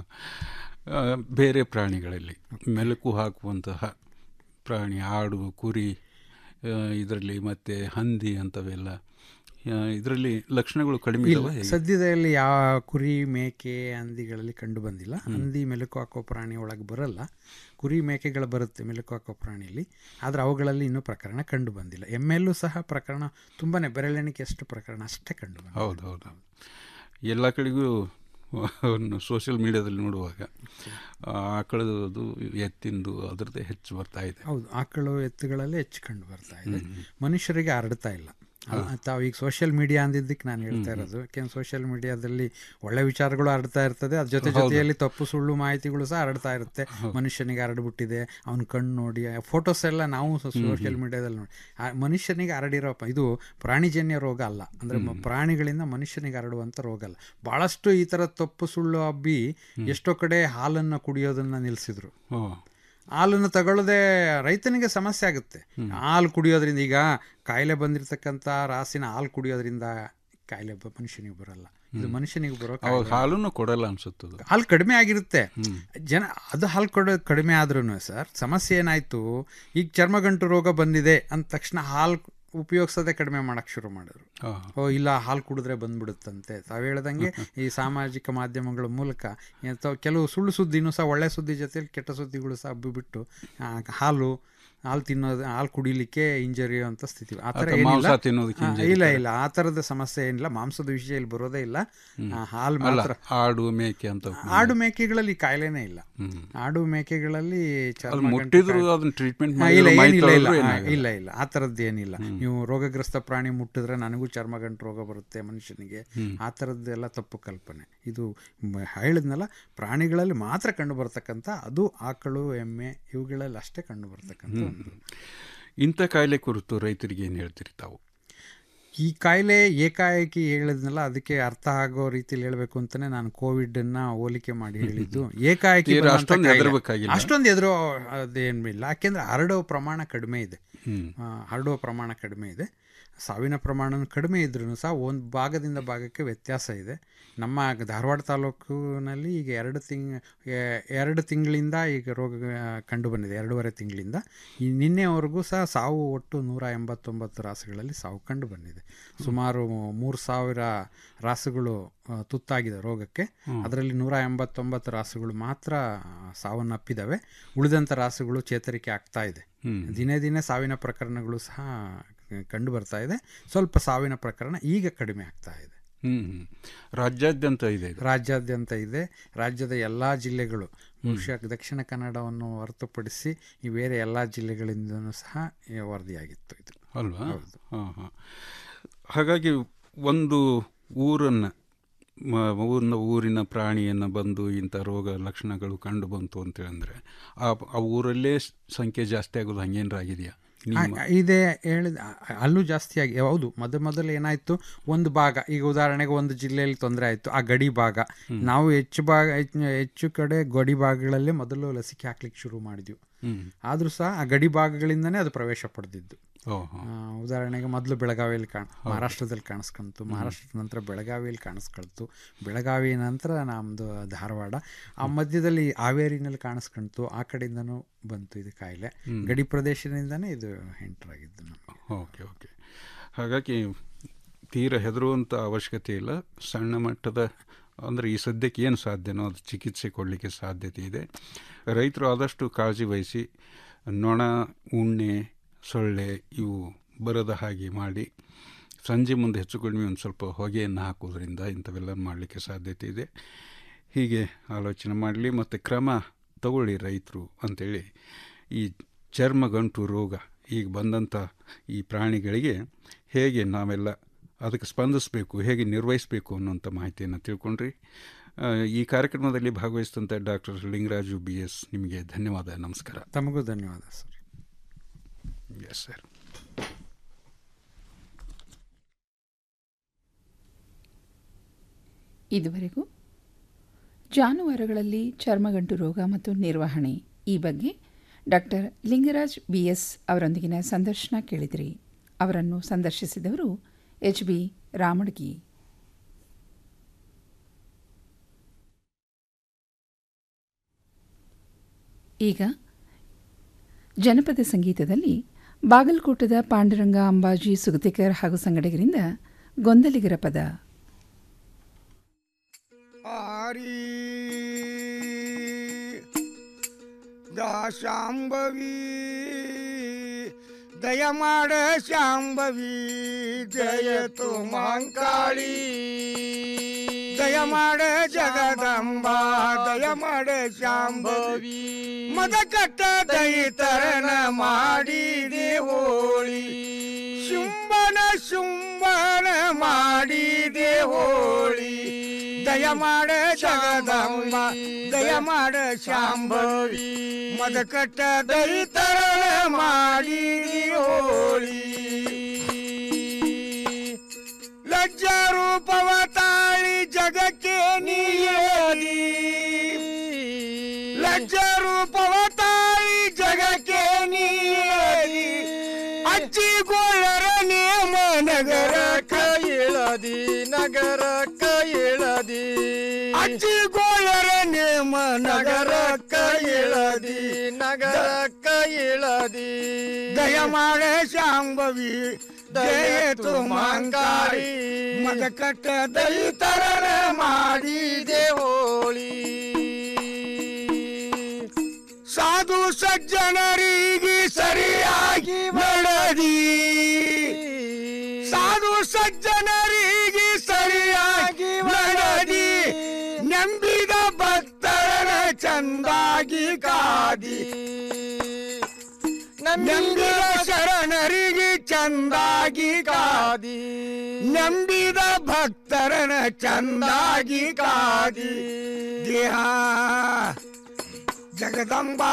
ಆ, ಬೇರೆ ಪ್ರಾಣಿಗಳಲ್ಲಿ ಮೆಲುಕು ಹಾಕುವಂತಹ ಪ್ರಾಣಿ ಆಡು ಕುರಿ ಇದರಲ್ಲಿ ಮತ್ತೆ ಹಂದಿ ಅಂತವೆಲ್ಲ ಇದರಲ್ಲಿ ಲಕ್ಷಣಗಳು ಕಡಿಮೆ ಇಲ್ಲ ಇದಾವ ಹೇಗೆ? ಸದ್ಯದಲ್ಲಿ ಯಾವ ಕುರಿ ಮೇಕೆ ಹಂದಿಗಳಲ್ಲಿ ಕಂಡು ಬಂದಿಲ್ಲ ಹಂದಿ ಮೆಲುಕು ಹಾಕೋ ಪ್ರಾಣಿ ಒಳಗೆ ಬರಲ್ಲ ಕುರಿ ಮೇಕೆಗಳು ಬರುತ್ತೆ ಮೆಲುಕು ಹಾಕೋ ಪ್ರಾಣಿಯಲ್ಲಿ ಆದರೆ ಅವುಗಳಲ್ಲಿ ಇನ್ನೂ ಪ್ರಕರಣ ಕಂಡು ಬಂದಿಲ್ಲ ಎಮ್ಮೆಲ್ಲೂ ಸಹ ಪ್ರಕರಣ ತುಂಬಾ ಬೆರಳೆಣಿಕೆ ಎಷ್ಟು ಪ್ರಕರಣ ಅಷ್ಟೇ ಕಂಡು ಬಂದಿದೆ. ಹೌದು ಹೌದು ಎಲ್ಲ ಕಡೆಗೂ ಸೋಷಿಯಲ್ ಮೀಡಿಯಾದಲ್ಲಿ ನೋಡುವಾಗ ಆ, ಆಕಳದು ಎತ್ತಿಂದು ಅದರದ್ದೇ ಹೆಚ್ಚು ಬರ್ತಾ ಇದೆ ಹೌದು ಆಕಳು ಎತ್ತುಗಳಲ್ಲೇ ಹೆಚ್ಚು ಕಂಡು ಬರ್ತಾ ಇದೆ ಮನುಷ್ಯರಿಗೆ ಹರಡ್ತಾ ಇಲ್ಲ ಅಲ್ಲ, ತಾವು ಈಗ ಸೋಷಿಯಲ್ ಮೀಡಿಯಾ ಅಂದಿದ್ದಕ್ಕೆ ನಾನು ಹೇಳ್ತಾ ಇರೋದು ಯಾಕೆಂದ್ರೆ ಸೋಷಿಯಲ್ ಮೀಡಿಯಾದಲ್ಲಿ ಒಳ್ಳೆ ವಿಚಾರಗಳು ಹರಡ್ತಾ ಇರ್ತದೆ ಅದ್ರ ಜೊತೆ ಹೌದು. ಜೊತೆಯಲ್ಲಿ ತಪ್ಪು ಸುಳ್ಳು ಮಾಹಿತಿಗಳು ಸಹ ಹರಡ್ತಾ ಇರುತ್ತೆ ಮನುಷ್ಯನಿಗೆ ಹರಡ್ಬಿಟ್ಟಿದೆ ಅವ್ನ ಕಣ್ಣು ನೋಡಿ ಫೋಟೋಸ್ ಎಲ್ಲ ನಾವು ಸೋಷಿಯಲ್ ಮೀಡಿಯಾದಲ್ಲಿ ನೋಡಿ ಆ ಮನುಷ್ಯನಿಗೆ ಹರಡಿರೋ ಪ- ಇದು ಪ್ರಾಣಿಜನ್ಯ ರೋಗ ಅಲ್ಲ ಅಂದರೆ ಪ್ರಾಣಿಗಳಿಂದ ಮನುಷ್ಯನಿಗೆ ಹರಡುವಂಥ ರೋಗ ಅಲ್ಲ ಭಾಳಷ್ಟು ಈ ಥರ ತಪ್ಪು ಸುಳ್ಳು ಹಬ್ಬಿ ಎಷ್ಟೋ ಕಡೆ ಹಾಲನ್ನು ಕುಡಿಯೋದನ್ನು ನಿಲ್ಲಿಸಿದ್ರು ಓ ಹಾಲನ್ನು ತಗೊಳ್ಳದೆ ರೈತನಿಗೆ ಸಮಸ್ಯೆ ಆಗುತ್ತೆ ಹಾಲು ಕುಡಿಯೋದ್ರಿಂದ ಈಗ ಕಾಯಿಲೆ ಬಂದಿರತಕ್ಕಂಥ ರಾಸಿನ ಹಾಲು ಕುಡಿಯೋದ್ರಿಂದ ಕಾಯಿಲೆ ಬ- ಮನುಷ್ಯನಿಗೆ ಬರಲ್ಲ ಇದು ಮನುಷ್ಯನಿಗೆ ಬರೋ ಅವಾಗ ಕಾಯಿಲೆ. ಹಾಲನ್ನು ಕೊಡಲ್ಲ ಅನ್ಸುತ್ತದು ಹಾಲು ಕಡಿಮೆ ಆಗಿರುತ್ತೆ ಜನ ಅದು ಹಾಲು ಕೊಡೋದು ಕಡಿಮೆ ಆದ್ರೂ ಸರ್ ಸಮಸ್ಯೆ ಏನಾಯ್ತು ಈಗ ಚರ್ಮಗಂಟು ರೋಗ ಬಂದಿದೆ ಅಂದ ತಕ್ಷಣ ಹಾಲು ಉಪಯೋಗಿಸೋದೇ ಕಡಿಮೆ ಮಾಡಕ್ಕೆ ಶುರು ಮಾಡಿದ್ರು ಆ. ಓ ಇಲ್ಲ ಹಾಲು ಕುಡಿದ್ರೆ ಬಂದ್ಬಿಡುತ್ತಂತೆ ತಾವು ಹೇಳ್ದಂಗೆ ಈ ಸಾಮಾಜಿಕ ಮಾಧ್ಯಮಗಳ ಮೂಲಕ ಎಂತ ಕೆಲವು ಸುಳ್ಳು ಸುದ್ದಿನೂ ಸಹ ಒಳ್ಳೆ ಸುದ್ದಿ ಜೊತೆಲಿ ಕೆಟ್ಟ ಸುದ್ದಿಗಳು ಸಹ ಹಬ್ಬಿಬಿಟ್ಟು ಆ, ಹಾಲು ಹಾಲು ತಿನ್ನೋದು ಹಾಲು ಕುಡಿಲಿಕ್ಕೆ ಇಂಜರಿ ಅಂತ ಸ್ಥಿತಿ ಆ ಥರ ಅಥವಾ ಏನಿಲ್ಲ ಮಾಂಸ ತಿನ್ನೋದಕ್ಕೆ ಆ, injury ಇಲ್ಲ ತರ. ಇಲ್ಲ ಆ ಥರದ ಸಮಸ್ಯೆ ಏನಿಲ್ಲ ಮಾಂಸದ ವಿಷಯ ಇಲ್ಲಿ ಬರೋದೇ ಇಲ್ಲ ಆ, ಹಾಲು ಅಲ್ಲ ಮಾತ್ರ ಆಡು ಮೇಕೆ ಅಂತ ಆಡು ಮೇಕೆಗಳಲ್ಲಿ ಕಾಯಿಲೆನೇ ಇಲ್ಲ ಆಡು ಮೇಕೆಗಳಲ್ಲಿ ಚರ್ಮ ಅದು ಗಂಟು ಮುಟ್ಟಿದ್ರು ಕಾಯಿಲೆ- ಅದನ್ನ treatment ಹಾ, ಮಾಡಿದ್ರು, ಇಲ್ಲ ಮೈ ಏನಿಲ್ಲ ಇಲ್ಲ ತೊಳೆದ್ರು ಹಾ, ಏನಾಗಲ್ಲ. ಇಲ್ಲ ಇಲ್ಲ ಆ ಥರದ್ದು ಏನಿಲ್ಲ ನೀವು ರೋಗಗ್ರಸ್ತ ಪ್ರಾಣಿ ಮುಟ್ಟಿದ್ರೆ ನನಗೂ ಚರ್ಮಗಂಟು ರೋಗ ಬರುತ್ತೆ ಮನುಷ್ಯನಿಗೆ ಆ ಥರದ್ದೆಲ್ಲ ತಪ್ಪು ಕಲ್ಪನೆ ಇದು ಮ- ಹೇಳಿದ್ನಲ್ಲ ಪ್ರಾಣಿಗಳಲ್ಲಿ ಮಾತ್ರ ಕಂಡು ಬರ್ತಕ್ಕಂಥ ಅದು ಆಕಳು ಎಮ್ಮೆ ಇವುಗಳಲ್ಲಿ ಅಷ್ಟೇ ಕಂಡು ಬರ್ತಕ್ಕಂಥ ಒಂದು ಇಂಥ ಕಾಯಿಲೆ ಕುರಿತು ರೈತರಿಗೆ ಏನು ಹೇಳ್ತೀರಿ ತಾವು ಈ ಕಾಯಿಲೆ ಏಕಾಏಕಿ ಹೇಳಿದ್ನಲ್ಲ ಅದಕ್ಕೆ ಅರ್ಥ ಆಗೋ ರೀತಿಯಲ್ಲಿ ಹೇಳಬೇಕು ಅಂತಾನೆ ನಾನು ಕೋವಿಡ್ ಅನ್ನ ಹೋಲಿಕೆ ಮಾಡಿ ಹೇಳಿದ್ದು ಏಕಾಏಕಿ ತೀರಾ ಬಂದಂಥ ಅಷ್ಟೊಂದು ಕಾಯಿಲೆ. ಹೆದರ್ಬೇಕಾಗಿಲ್ಲ. ಅಷ್ಟೊಂದು ಎದುರು ಅದೇನಿಲ್ಲ ಯಾಕೆಂದ್ರೆ ಹರಡೋ ಪ್ರಮಾಣ ಕಡಿಮೆ ಇದೆ ಹ್ಮ್. ಆ, ಹರಡುವ ಪ್ರಮಾಣ ಕಡಿಮೆ ಇದೆ ಸಾವಿನ ಪ್ರಮಾಣ ಕಡಿಮೆ ಇದ್ರೂ ಸಹ ಒಂದು ಭಾಗದಿಂದ ಭಾಗಕ್ಕೆ ವ್ಯತ್ಯಾಸ ಇದೆ ನಮ್ಮ ಧಾರವಾಡ ತಾಲೂಕಿನಲ್ಲಿ ಈಗ ಎರಡು ತಿಂಗ್ ಎ- ಎರಡು ತಿಂಗಳಿಂದ ಈಗ ರೋಗ ಕಂಡು ಬಂದಿದೆ ಎರಡೂವರೆ ತಿಂಗಳಿಂದ ಈ ನಿನ್ನೆವರೆಗೂ ಸಹ ಸಾವು ಒಟ್ಟು ನೂರ ಎಂಬತ್ತೊಂಬತ್ತು ರಾಸುಗಳಲ್ಲಿ ಸಾವು ಕಂಡು ಬಂದಿದೆ ಸುಮಾರು ಮೂರು ಸಾವಿರ ರಾಸುಗಳು ಆ, ತುತ್ತಾಗಿದೆ ರೋಗಕ್ಕೆ ಹ್ಮ್. ಅದರಲ್ಲಿ ನೂರ ಎಂಬತ್ತೊಂಬತ್ತು ರಾಸುಗಳು ಮಾತ್ರ ಸಾವನ್ನಪ್ಪಿದ್ದಾವೆ ಉಳಿದಂಥ ರಾಸುಗಳು ಚೇತರಿಕೆ ಆಗ್ತಾ ಇದೆ ಹ್ಮ್. ದಿನೇ ದಿನೇ ಸಾವಿನ ಪ್ರಕರಣಗಳು ಸಹ ಕಂಡು ಬರ್ತಾ ಇದೆ ಸ್ವಲ್ಪ ಸಾವಿನ ಪ್ರಕರಣ ಈಗ ಕಡಿಮೆ ಆಗ್ತಾ ಇದೆ ಹ್ಮ್ ಹ್ಮ್. ರಾಜ್ಯಾದ್ಯಂತ ಇದೆ ಇದು. ರಾಜ್ಯಾದ್ಯಂತ ಇದೆ ರಾಜ್ಯದ ಎಲ್ಲ ಜಿಲ್ಲೆಗಳು ಬಹುಶಃ ದಕ್ಷಿಣ ಕನ್ನಡವನ್ನು ಹೊರತುಪಡಿಸಿ ಈ ಬೇರೆ ಎಲ್ಲ ಜಿಲ್ಲೆಗಳಿಂದನೂ ಸಹ ಈ ವರದಿಯಾಗಿತ್ತು ಇದು ಅಲ್ವಾ ಹೌದು. ಹಾಂ ಹಾಂ ಹಾಗಾಗಿ ಒಂದು ಊರನ್ನು ಊರಿನ ಊರಿನ ಪ್ರಾಣಿಯನ್ನು ಬಂದು ಇಂಥ ರೋಗ ಲಕ್ಷಣಗಳು ಕಂಡು ಬಂತು ಅಂತೇಳಂದ್ರೆ ಆ ಆ ಊರಲ್ಲೇ ಸ್- ಸಂಖ್ಯೆ ಜಾಸ್ತಿ ಆಗೋದು ಹಂಗೇನಾರ ಆಗಿದೆಯಾ ನಿಮ್ಮ ಆ, ಇದೆ ಹೇಳಿದ ಆ- ಅಲ್ಲೂ ಜಾಸ್ತಿ ಆಗಿ ಹೌದು ಮೊದ ಮೊದಲು ಏನಾಯಿತು ಒಂದು ಭಾಗ ಈಗ ಉದಾಹರಣೆಗೆ ಒಂದು ಜಿಲ್ಲೆಯಲ್ಲಿ ತೊಂದರೆ ಆಯಿತು ಆ ಗಡಿ ಭಾಗ ನಾವು ಹೆಚ್ಚು ಭಾಗ ಹೆಚ್ಚು ಹೆಚ್ಚು ಕಡೆ ಗಡಿ ಭಾಗಗಳಲ್ಲೇ ಮೊದಲು ಲಸಿಕೆ ಹಾಕ್ಲಿಕ್ಕೆ ಶುರು ಮಾಡಿದ್ವಿ ಹ್ಮ್. ಆದರೂ ಸಹ ಆ ಗಡಿ ಭಾಗಗಳಿಂದನೇ ಅದು ಪ್ರವೇಶ ಪಡೆದಿದ್ದು ಓಹೋ. ಆ, ಉದಾಹರಣೆಗೆ ಮೊದಲು ಬೆಳಗಾವಿಯಲ್ಲಿ ಕಾಣ ಮಹಾರಾಷ್ಟ್ರದಲ್ಲಿ ಕಾಣಿಸ್ಕೊಂತು ಮಹಾರಾಷ್ಟ್ರದ ನಂತರ ಬೆಳಗಾವಿಯಲ್ಲಿ ಕಾಣಿಸ್ಕೊಳ್ತು ಬೆಳಗಾವಿ ನಂತರ ನಮ್ಮದು ಧಾರವಾಡ ಆ ಮಧ್ಯದಲ್ಲಿ ಹಾವೇರಿನಲ್ಲಿ ಕಾಣಿಸ್ಕೊಂತು ಆ ಕಡೆಯಿಂದನೂ ಬಂತು ಇದು ಕಾಯಿಲೆ ಹ್ಮ್. ಗಡಿ ಪ್ರದೇಶದಿಂದನೇ ಇದು ಎಂಟ್ರಾಗಿದ್ದು ನಮಗೆ ಓಕೆ ಓಕೆ ಹಾಗಾಗಿ ತೀರ ಹೆದರುವಂಥ ಅವಶ್ಯಕತೆ ಇಲ್ಲ ಸಣ್ಣ ಮಟ್ಟದ ಅಂದರೆ ಈ ಸದ್ಯಕ್ಕೆ ಏನು ಸಾಧ್ಯನೋ ಅದು ಚಿಕಿತ್ಸೆ ಕೊಡಲಿಕ್ಕೆ ಸಾಧ್ಯತೆ ಇದೆ ರೈತರು ಆದಷ್ಟು ಕಾಳಜಿ ವಹಿಸಿ ನೊಣ ಉಣ್ಣೆ ಸೊಳ್ಳೆ ಇವು ಬರದ ಹಾಗೆ ಮಾಡಿ ಸಂಜೆ ಮುಂದೆ ಹೆಚ್ಚು ಕಡಿಮೆ ಒಂದು ಸ್ವಲ್ಪ ಹೊಗೆಯನ್ನು ಹಾಕೋದ್ರಿಂದ ಇಂಥವೆಲ್ಲ ಮಾಡಲಿಕ್ಕೆ ಸಾಧ್ಯತೆ ಇದೆ ಹೀಗೆ ಆಲೋಚನೆ ಮಾಡಲಿ ಮತ್ತು ಕ್ರಮ ತಗೊಳ್ಳಿ ರೈತರು ಅಂಥೇಳಿ ಈ ಚರ್ಮಗಂಟು ರೋಗ ಈಗ ಬಂದಂಥ ಈ ಪ್ರಾಣಿಗಳಿಗೆ ಹೇಗೆ ನಾವೆಲ್ಲ ಅದಕ್ಕೆ ಸ್ಪಂದಿಸಬೇಕು ಹೇಗೆ ನಿರ್ವಹಿಸಬೇಕು ಅನ್ನುವಂಥ ಮಾಹಿತಿಯನ್ನು ತಿಳ್ಕೊಂಡ್ರಿ ಆ, ಈ ಕಾರ್ಯಕ್ರಮದಲ್ಲಿ ಭಾಗವಹಿಸಿದಂಥ ಡಾಕ್ಟರ್ ಲಿಂಗರಾಜು ಬಿ ಎಸ್ ನಿಮಗೆ ಧನ್ಯವಾದ ನಮಸ್ಕಾರ ತಮಗೂ ಧನ್ಯವಾದ ಸರ್ ಎಸ್ ಸರ್ ಇದುವರೆಗೂ ಜಾನುವಾರುಗಳಲ್ಲಿ ಚರ್ಮಗಂಟು ರೋಗ ಮತ್ತು ನಿರ್ವಹಣೆ ಈ ಬಗ್ಗೆ ಡಾಕ್ಟರ್ ಲಿಂಗರಾಜ್ ಬಿಎಸ್ ಅವರೊಂದಿಗಿನ ಸಂದರ್ಶನ ಕೇಳಿದಿರಿ ಅವರನ್ನು ಸಂದರ್ಶಿಸಿದವರು ಎಚ್ ಬಿ ರಾಮಡ್ಗಿ ಈಗ ಜನಪದ ಸಂಗೀತದಲ್ಲಿ ಬಾಗಲಕೋಟದ ಪಾಂಡುರಂಗ ಅಂಬಾಜಿ ಸುಗತಿಕರ್ ಹಾಗೂ ಸಂಗಡಿಗರಿಂದ ಗೊಂದಲಿಗರ ಪದ ಆರಿ ದಾಶಾಂಬವಿ ದಯ ಮಾಡ ಶಾಂಬವಿ ಜಯತು ಮಾಂಕಾಳಿ ದಯ ಮಾಡ ಜಗದಂಬ ದಯ ಮಾಡ ಶಾಂಭವಿ ಮದ ಕಟ್ಟ ದಯಿತರನ ಮಾಡಿದೆ ಹೋಳಿ ಶುಂಭನ ಶುಂಭನ ಮಾಡಿದೆ ಹೋಳಿ ದಯ ಮಾಡ ಜಗದಂಬ ದಯ ಮಾಡ ಶಾಂಭವಿ ಮದ ಕಟ್ಟ ದಯಿತರನ ಮಾಡಿದೆ ಹೋಳಿ ಲಜ್ಜಾ ರೂಪವ ತಾಳಿ ಜಗಕ್ಕೆ ನೀಯಲಿ ಲಜ್ಜಾ ರೂಪವ ತಾಳಿ ಜಗಕ್ಕೆ ನೀಯಲಿ ಅಜ್ಜಿ ಗೋಳರ ನೇಮ ನಗರ ಕೈಳದಿ ನಗರ ಕೈಳದಿ ಅಜ್ಜಿ ಗೋಳರ ನೇಮ ನಗರ ಕೈಳದಿ ನಗರ ಕೈಳದಿ ದಯ ಮಾಡ ಶಾಂಭವಿ ದಯತು ಮಾಂಕಾರಿ ಮದ ಕಟ್ಟ ದೈತರ ಮಾಡಿದೆ ಹೋಳಿ ಸಾಧು ಸಜ್ಜನರಿಗೆ ಸರಿಯಾಗಿ ಮಾಡದಿ ಸಾಧು ಸಜ್ಜನರಿಗೆ ಸರಿಯಾಗಿ ಮಾಡದಿ ನಂಬಿದ ಭಕ್ತರನ ಚಂದಾಗಿ ಕಾದಿ ನಂಬಿದ ಶರಣರಿಗೆ ಚಂದಾಗಿ ಕಾದಿ ನಂಬಿದ ಭಕ್ತರನ ಚಂದಾಗಿ ಕಾದಿ ದೇಹ ಜಗದಂಬಾ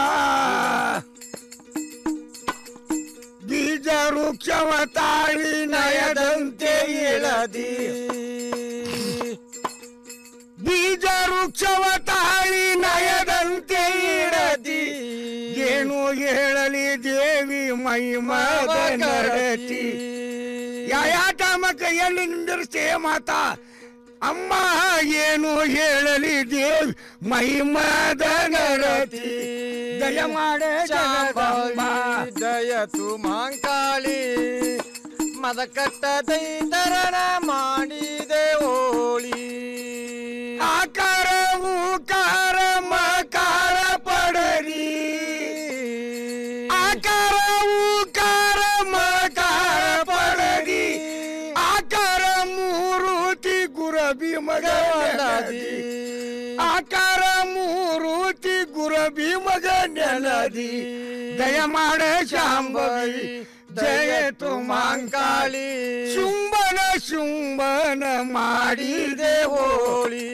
ಬೀಜ ವೃಕ್ಷವ ತಾಳಿ ನಯದಂತೆ ಇಳದಿ ಬೀಜ ವೃಕ್ಷವ ತಾಳಿ ನಯದಂತೆ ಇಡದಿ ಏನು ಹೇಳಲಿ ದೇವಿ ಮಹಿಮದ ನಡತಿ ಯಾಯಾಟಮ ಕೈಯಲ್ಲಿ ನಿಂದಿರಿಸೇ ಮಾತಾ ಅಮ್ಮ ಏನು ಹೇಳಲಿ ದೇವಿ ಮಹಿಮದ ನರತಿ ದಯ ಮಾಡೆ ಜಗದಮ್ಮ ದಯತು ಮಾಂಕಾಳಿ ಮದಕಟ್ಟ ದೈತರಣ ಮಾಡಿದೆ ಓಳಿ ಆಕಾರ ಊಕಾರ ಮಕಾರ ಪಡರಿ ಆಕಾರ ಊಕಾರ ಮಕಾರ ಪಡರಿ ಆಕಾರ ಮೂರುತಿ ಗುರಬಿ ಮಗ ನೆಲದಿ ಆಕಾರ ಮೂರುತಿ ಗುರಬಿ ಮಗ ನೆಲದಿ ದಯ ಮಾಡ ಶಾಂಭವಿ ಜಯ ಮಾಂಕಾಳಿ ಶುಂಭನ ಶುಂಭನ ಮಾಡಿದೆ ಹೋಳಿ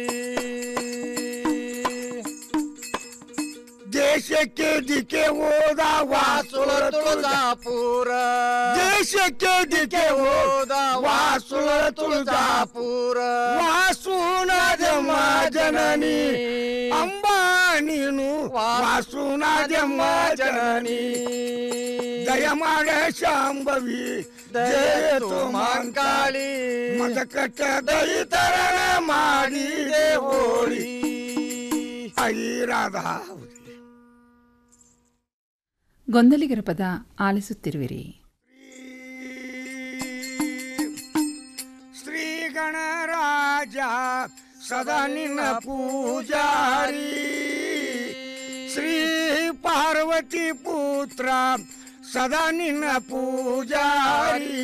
ದೇಶಕ್ಕೆ ದಿಕ್ಕೆ ಹೋದ ವಾಸುಳ ತುಳಜಾಪುರ ದೇಶಕ್ಕೆ ದಿಕ್ಕೆ ಹೋದ ವಾಸುಳ ತುಳಜಾಪುರ ವಾಸುನಾದಮ್ಮ ಜನನಿ ಅಂಬಾ ನೀನು ವಾಸುನಾದಮ್ಮ ಜನನಿ ದಯ ಮಾಡ ಶಾಂಭವಿ ಜಯತು ಮಾಂಕಾಳಿ ಮತಕಟ್ಟ ದಯಿತರ ಮಾಡಿದೆ ಹೋಳಿ ಐರಾಧ ಗೊಂದಲಿಗರ ಪದ ಆಲಿಸುತ್ತಿರುವಿರಿ ಶ್ರೀ ಗಣರಾಜ ಸದಾ ನಿನ್ನ ಪೂಜಾರಿ ಶ್ರೀ ಪಾರ್ವತಿ ಪುತ್ರ ಸದಾ ನಿನ್ನ ಪೂಜಾರಿ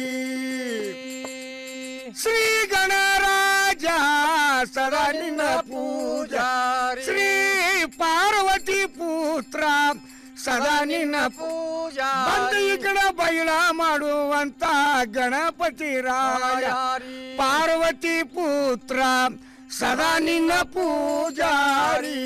ಶ್ರೀ ಗಣರಾಜ ಸದಾ ನಿನ್ನ ಪೂಜಾರಿ ಶ್ರೀ ಪಾರ್ವತಿ ಪುತ್ರ ಸದಾ ನಿನ್ನ ಪೂಜಾ ಬಂದು ಈ ಕಡೆ ಬೈಲ ಮಾಡುವಂತ ಗಣಪತಿ ರಾಯ ಪಾರ್ವತಿ ಪುತ್ರ ಸದಾ ನಿನ್ನ ಪೂಜಾರಿ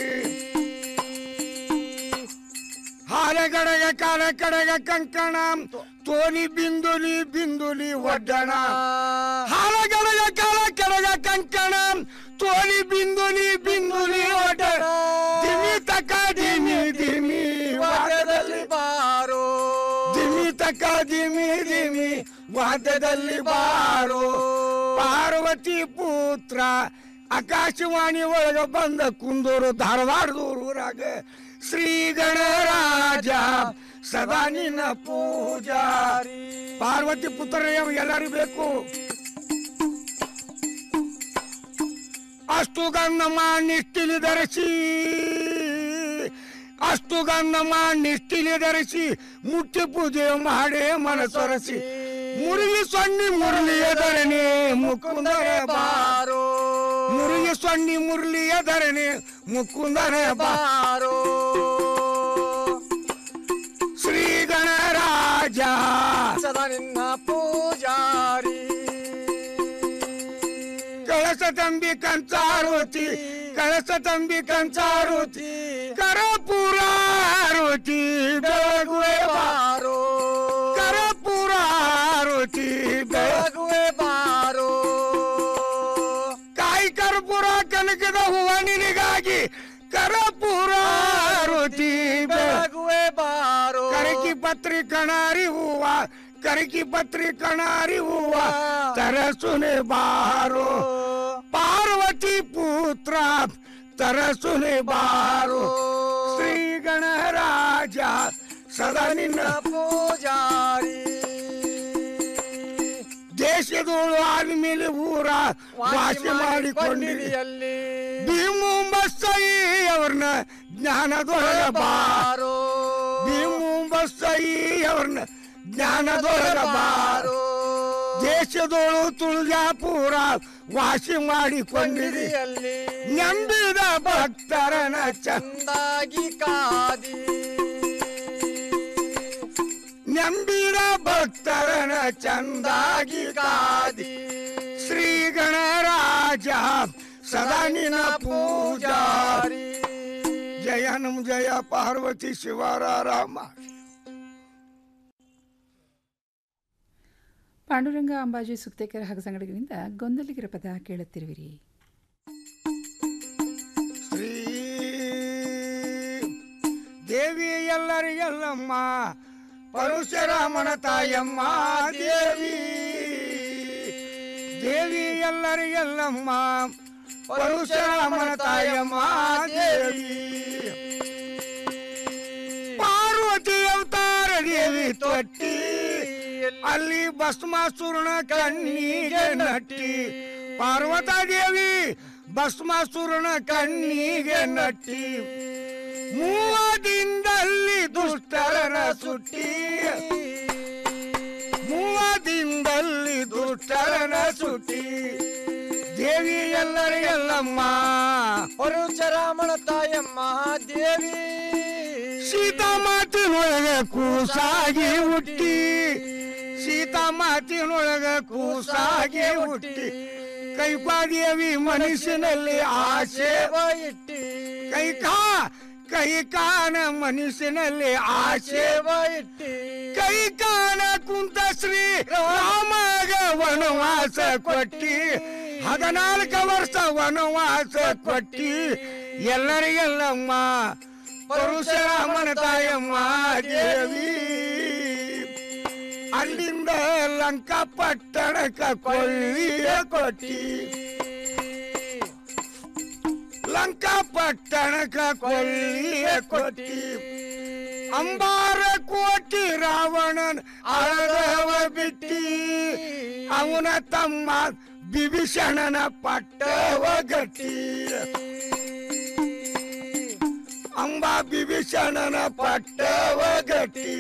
ಹಾಲೆಗಡಗ ಕಾಲ ಕಡಗ ಕಂಕಣ ತೋಲಿ ಬಿಂದುಲಿ ಬಿಂದುಲಿ ಒಡ್ಡಣ ಹಾಲಗಡಗ ಕಾಲ ಕಡಗ ಕಂಕಣ ತೋಲಿ ಬಿಂದುಲಿ ಬಿಂದುಲಿ ಒಡ್ಡಣ ದಿಮಿ ತಕ ದಿಮಿ ದಿಮಿ ವಾದ್ಯದಲ್ಲಿ ಬಾರೋ ದಿಮಿ ತಕ ದಿಮಿ ದಿಮಿ ವಾದ್ಯದಲ್ಲಿ ಬಾರೋ ಪಾರ್ವತಿ ಪುತ್ರ ಆಕಾಶವಾಣಿ ಒಳಗ ಬಂದ ಕುಂದೂರು ಧಾರವಾಡದೂರಾಗ ಶ್ರೀ ಗಣರಾಜ ಸದಾ ನಿನ್ನ ಪೂಜಾರಿ ಪಾರ್ವತಿ ಪುತ್ರ ಎಲ್ಲರೂ ಬೇಕು ಅಷ್ಟು ಗಂಧಮ ನಿಷ್ಠಿಲಿ ಧರಿಸಿ ಅಷ್ಟು ಗಂಧಮ ನಿಷ್ಠಿಲಿ ಧರಿಸಿ ಮುಟ್ಟಿ ಪೂಜೆ ಮಾಡೇ ಮನಸೊರಸಿ ಮುರುಗಿ ಸೊನ್ನಿ ಮುರಳಿಯ ಧರಣಿ ಮುಕುಂದರ ಬಾರೋ ಮುರುಗಿ ಸೊನ್ನಿ ಮುರಳಿಯ ಧರಣಿ ಮುಕುಂದರ ಬಾರೋ ಶ್ರೀ ಗಣರಾಜ ಸದಾ ನಿನ್ನ ಪೂಜಾರಿ ಕಳಸ ತಂಬಿ ಕಂಚಾರುತಿ ಕಳಸ ತಂಬಿ ಕಂಚಾರುತಿ ಕರಪುರಾರುತಿ ಬೆಳಗುವೆ ಬಾರೋ ಕರಪುರಾರುತಿ ಬೆಳಗುವೆ ಬಾರೋ ಕಾಯಿ ಕರ್ಪೂರ ಕನಕದ ಹೂವ ನಿನಗಾಗಿ ಕರಪುರಾರುತಿ ಬೆಳಗುವೆ ಬಾರೋ ಕರಕಿ ಪತ್ರಿ ಕಣಾರಿ ಹೂವ ಕರಕಿ ಪತ್ರಿ ಕಣಾರಿ ಹೂವ ತರಸುನೆ ಬಾರೋ ಪಾರ್ವತಿ ಪುತ್ರ ತರಸುನೆ ಬಾರೋ ಶ್ರೀ ಗಣರಾಜ ಸದಾ ನಿನ್ನ ಪೂಜಾರಿ ದೇಶದೋಳು ಆದ್ಮೇಲೆ ಊರ ವಾಸಿ ಮಾಡಿಕೊಂಡಿರಿ ಅಲ್ಲಿ ಭೀಮುಂಬಸ್ಸೈ ಅವ್ರನ್ನ ಜ್ಞಾನದೊಳಗ ಬಾರೋ ಭೀಮುಂಬಸ್ಸೈ ಅವ್ರನ್ನ ಜ್ಞಾನದೊಳಗ ಬಾರೋ ದೇಶದೋಳು ತುಳಜಾಪುರ ವಾಸಿ ಮಾಡಿಕೊಂಡಿರಿ ಅಲ್ಲಿ ನಂಬಿದ ಭಕ್ತರನ ಚಂದಾಗಿ ಕಾದಿ ನಂಬಿದ ಭಕ್ತರನ ಚಂದಾಗಿ ಕಾದಿ ಶ್ರೀ ಗಣರಾಜ ಸದಾ ನಿನ್ನ ಪೂಜಾರಿ ಜಯ ನಮ್ ಜಯ ಪಾರ್ವತಿ ಶಿವರ ರಾಮ ಪಾಂಡುರಂಗ ಅಂಬಾಜಿ ಸುಕ್ತೇಕರ ಹಾಗೂ ಸಂಗಡಿಗರಿಂದ ಗೊಂದಲಿಗರ ಪದ ಕೇಳುತ್ತಿರುವಿರಿ ಶ್ರೀ ದೇವಿ ಎಲ್ಲರಿಗೆಲ್ಲಮ್ಮ ಪರಶುರಾಮನ ತಾಯಮ್ಮ ದೇವಿ ದೇವಿ ಎಲ್ಲರಿಗೆಲ್ಲಮ್ಮ ಪರಶುರಾಮನ ತಾಯಮ್ಮ ದೇವಿ ಪಾರ್ವತಿ ಅವತಾರ ದೇವಿ ತೊಟ್ಟಿ ಅಲ್ಲಿ ಭಸ್ಮಾಸುರನ ಕಣ್ಣಿಗೆ ನಟ್ಟಿ ಪಾರ್ವತಾ ದೇವಿ ಭಸ್ಮಾಸುರನ ಕಣ್ಣಿಗೆ ನಟ್ಟಿ ಮೂವದಿಂದಲ್ಲಿ ದುಷ್ಟರನ ಸುಟ್ಟಿ ಮೂವದಿಂದಲ್ಲಿ ದುಷ್ಟರನ ಸುಟ್ಟಿ ದೇವಿ ಎಲ್ಲರಿಗೆಲ್ಲಮ್ಮ ಪರಶುರಾಮನ ತಾಯಮ್ಮ ದೇವಿ ಸೀತಾಮಾತಿನೊಳಗ ಕೂಸಾಗಿ ಹುಟ್ಟಿ ಸೀತಾಮಾತಿನೊಳಗ ಕೂಸಾಗಿ ಹುಟ್ಟಿ ಕೈಪಾದೇವಿ ಮನಸ್ಸಿನಲ್ಲಿ ಆಸೆ ಇಟ್ಟಿ ಕೈಕಾ ಕೈಕಾನ ಮನಸ್ಸಿನಲ್ಲಿ ಆಸೆ ಇಟ್ಟಿ ಕೈಕಾನ ಕುಂತ ಶ್ರೀ ರಾಮಗ ವನವಾಸ ಕೊಟ್ಟಿ ಹದಿನಾಲ್ಕು ವರ್ಷ ವನವಾಸ ಕೊಟ್ಟಿ ಎಲ್ಲರಿಗೆಲ್ಲಮ್ಮ ಪರಶುರಾಮನ ತಾಯಮ್ಮ ದೇವಿ ಅಲ್ಲಿಂದ ಲಂಕಾ ಪಟ್ಟಣಕ್ಕ ಕೊಳ್ಳಿಯ ಕೊಟ್ಟಿ ಲಂಕಾ ಪಟ್ಟಣಕ್ಕ ಕೊಳ್ಳಿಯ ಕೊಟ್ಟಿ ಅಂಬಾರ ಕೋಟಿ ರಾವಣನ್ ಅಳದವ ಬಿಟ್ಟಿ ಅವನ ತಮ್ಮ ಬಿಭೀಷಣನ ಪಟ್ಟವ ಗಟ್ಟಿ ಅಂಬ ಬಿಭೀಷಣನ ಪಟ್ಟವ ಗಟ್ಟಿ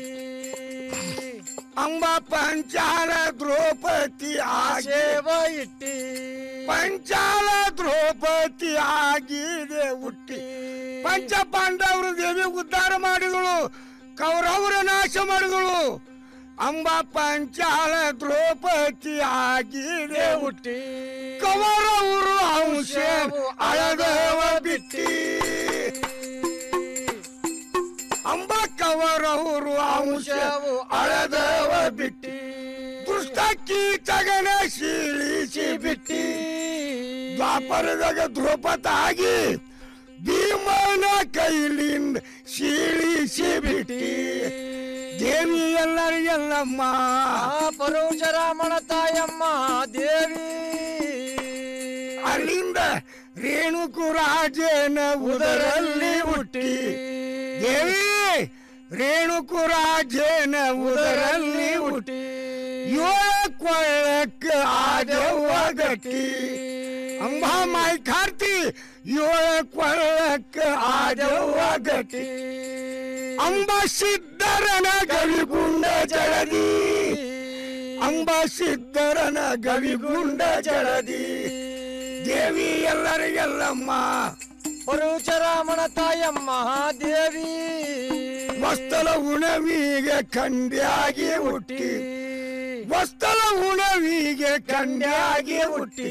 ಅಂಬ ಪಂಚಾಲ ದ್ರೌಪದಿ ಆಸೇವ ಇಟ್ಟಿ ಪಂಚಾಲ ದ್ರೌಪದಿ ಆಗಿದೆ ಹುಟ್ಟಿ ಪಂಚ ಪಾಂಡವರು ದೇವಿ ಉದ್ಧಾರ ಮಾಡಿದಳು ಕೌರವರ ನಾಶ ಮಾಡಿದಳು ಅಂಬ ಪಂಚಾಲ ದ್ರೌಪದಿ ಆಗಿದೆ ಹುಟ್ಟಿ ಕೌರವರು ಅಂಶ ಅಳದವ ಬಿಟ್ಟಿ ಅಂಬ ಕವರವರು ಅಂಶವು ಅಳದವ ಬಿಟ್ಟಿ ದುಷ್ಟ ಕೀಟಗನ ಶೀಳಿಸಿ ಬಿಟ್ಟಿ ದ್ವಾಪರದಾಗ ದ್ರೌಪದಾಗಿ ಭೀಮನ ಕೈಲಿಂದ ಶೀಳಿಸಿ ಬಿಟ್ಟಿ ದೇವಿ ಎಲ್ಲರಿಗೆಲ್ಲಮ್ಮ ಪರಶುರಾಮನ ತಾಯಮ್ಮ ದೇವಿ ಅಲ್ಲಿಂದ ರೇಣುಕು ರಾಜನ ಉದರಲ್ಲಿ ಹುಟ್ಟಿ ದೇವಿ ರೇಣುಕು ರಾಜನ ಉದರಲ್ಲಿ ಹುಟ್ಟಿ ಏಳ ಕೊಳ್ಳಕ್ಕ ಆದವ್ವ ಗಟ್ಟಿ ಅಂಬಾ ಮಾಯಿ ಕಾರ್ತಿ ಏಳ ಕೊಳ್ಳಕ್ಕ ಆದವ್ವ ಗಟ್ಟಿ ಅಂಬ ಸಿದ್ಧರನ ಗವಿಗುಂಡ ಜಳದಿ ಅಂಬ ಸಿದ್ಧರನ ಗವಿಗುಂಡ ಜಳದಿ ದೇವಿ ಎಲ್ಲರಿಗೆಲ್ಲಮ್ಮ ಪರಶುರಾಮನ ತಾಯಮ್ಮ ದೇವಿ ವಸ್ತಲ ಉಣವಿಗೆ ಕಂಡ್ಯಾಗಿ ಹುಟ್ಟಿ ವಸ್ತಲ ಉಣವಿಗೆ ಕಂಡ್ಯಾಗಿ ಹುಟ್ಟಿ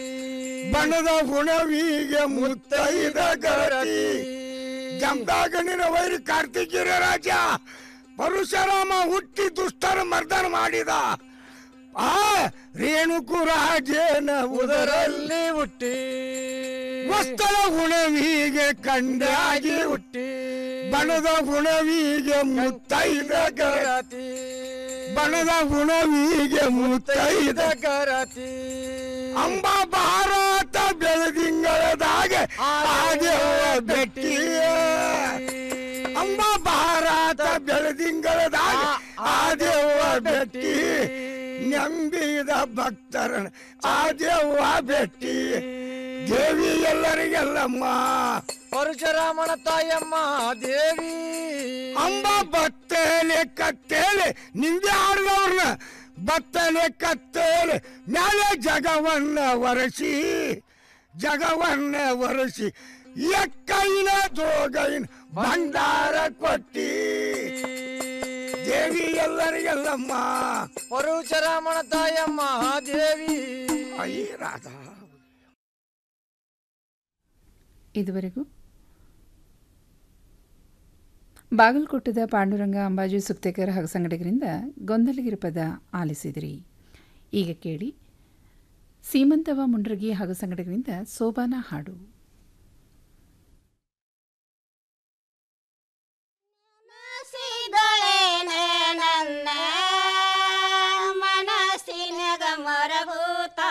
ಬಣದ ಉಣವಿಗೆ ಮುತ್ತೈದ ಗರತಿ ಜಮದಾಗಣ್ಣಿನ ವೈರಿ ಕಾರ್ತಿಕೀರ ರಾಜ ಪರಶುರಾಮ ಹುಟ್ಟಿ ದುಷ್ಟರ ಮರ್ದನ ಮಾಡಿದ ಆ ರೇಣುಕು ರಾಜೇನ ಉದರಲ್ಲಿ ಹುಟ್ಟಿ ವಸ್ತಲ ಉಣವಿಗೆ ಕಂಡಾಗಿ ಹುಟ್ಟಿ ಬಣದ ಉಣವಿಗೆ ಮುತ್ತೈದ ಗರತಿ ಬಣದ ಉಣವಿಗೆ ಮುತ್ತೈದ ಗರತಿ ಅಂಬ ಭಾರತ ಬೆಳದಿಂಗಳದಾಗ ಆದೇವ ಬೆಟ್ಟಿಯ ಅಂಬ ಭಾರತ ಬೆಳದಿಂಗಳದಾಗ ಆದೇವ ಬೆಟ್ಟಿ ನಂಬಿದ ಭಕ್ತರನ ಆದೇವ ಬೆಟ್ಟಿ ದೇವಿ ಎಲ್ಲರಿಗೆಲ್ಲಮ್ಮ ಪರಶುರಾಮನ ತಾಯಮ್ಮ ದೇವಿ ಅಂಬ ಬತ್ತಲೆ ಕತ್ತೇಲೆ ನಿಂದೆ ಆಡ್ದವ್ರನ್ನ ಬತ್ತಲೆ ಕತ್ತೇಲೆ ಮ್ಯಾಲೆ ಜಗವನ್ನ ಒರೆಸಿ ಜಗವನ್ನ ಒರೆಸಿ ಎಕ್ಕೈನ ದೋಗೈನ ಭಂಡಾರ ಕೊಟ್ಟಿ ದೇವಿ ಎಲ್ಲರಿಗೆಲ್ಲಮ್ಮ ಪರಶುರಾಮನ ತಾಯಮ್ಮ ದೇವಿ ಅಯ್ಯ ರಾಧಾ ಇದುವರೆಗೂ ಬಾಗಲಕೋಟದ ಪಾಂಡುರಂಗ ಅಂಬಾಜು ಸುಕ್ತೇಕರ್ ಹಾಗೂ ಸಂಗಡಿಗರಿಂದ ಗೊಂದಲಗಿರಿ ಪದ ಆಲಿಸಿದಿರಿ ಈಗ ಕೇಳಿ ಸೀಮಂತವ ಮುಂಡ್ರಗಿ ಹಾಗೂ ಸಂಗಡಿಗರಿಂದ ಸೋಬಾನ ಹಾಡು ಸಿದೊಳೆನೆ ನನ್ನ ಮನಸ್ಸಿನಗ ಮರಗೂತ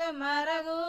ಮರಗು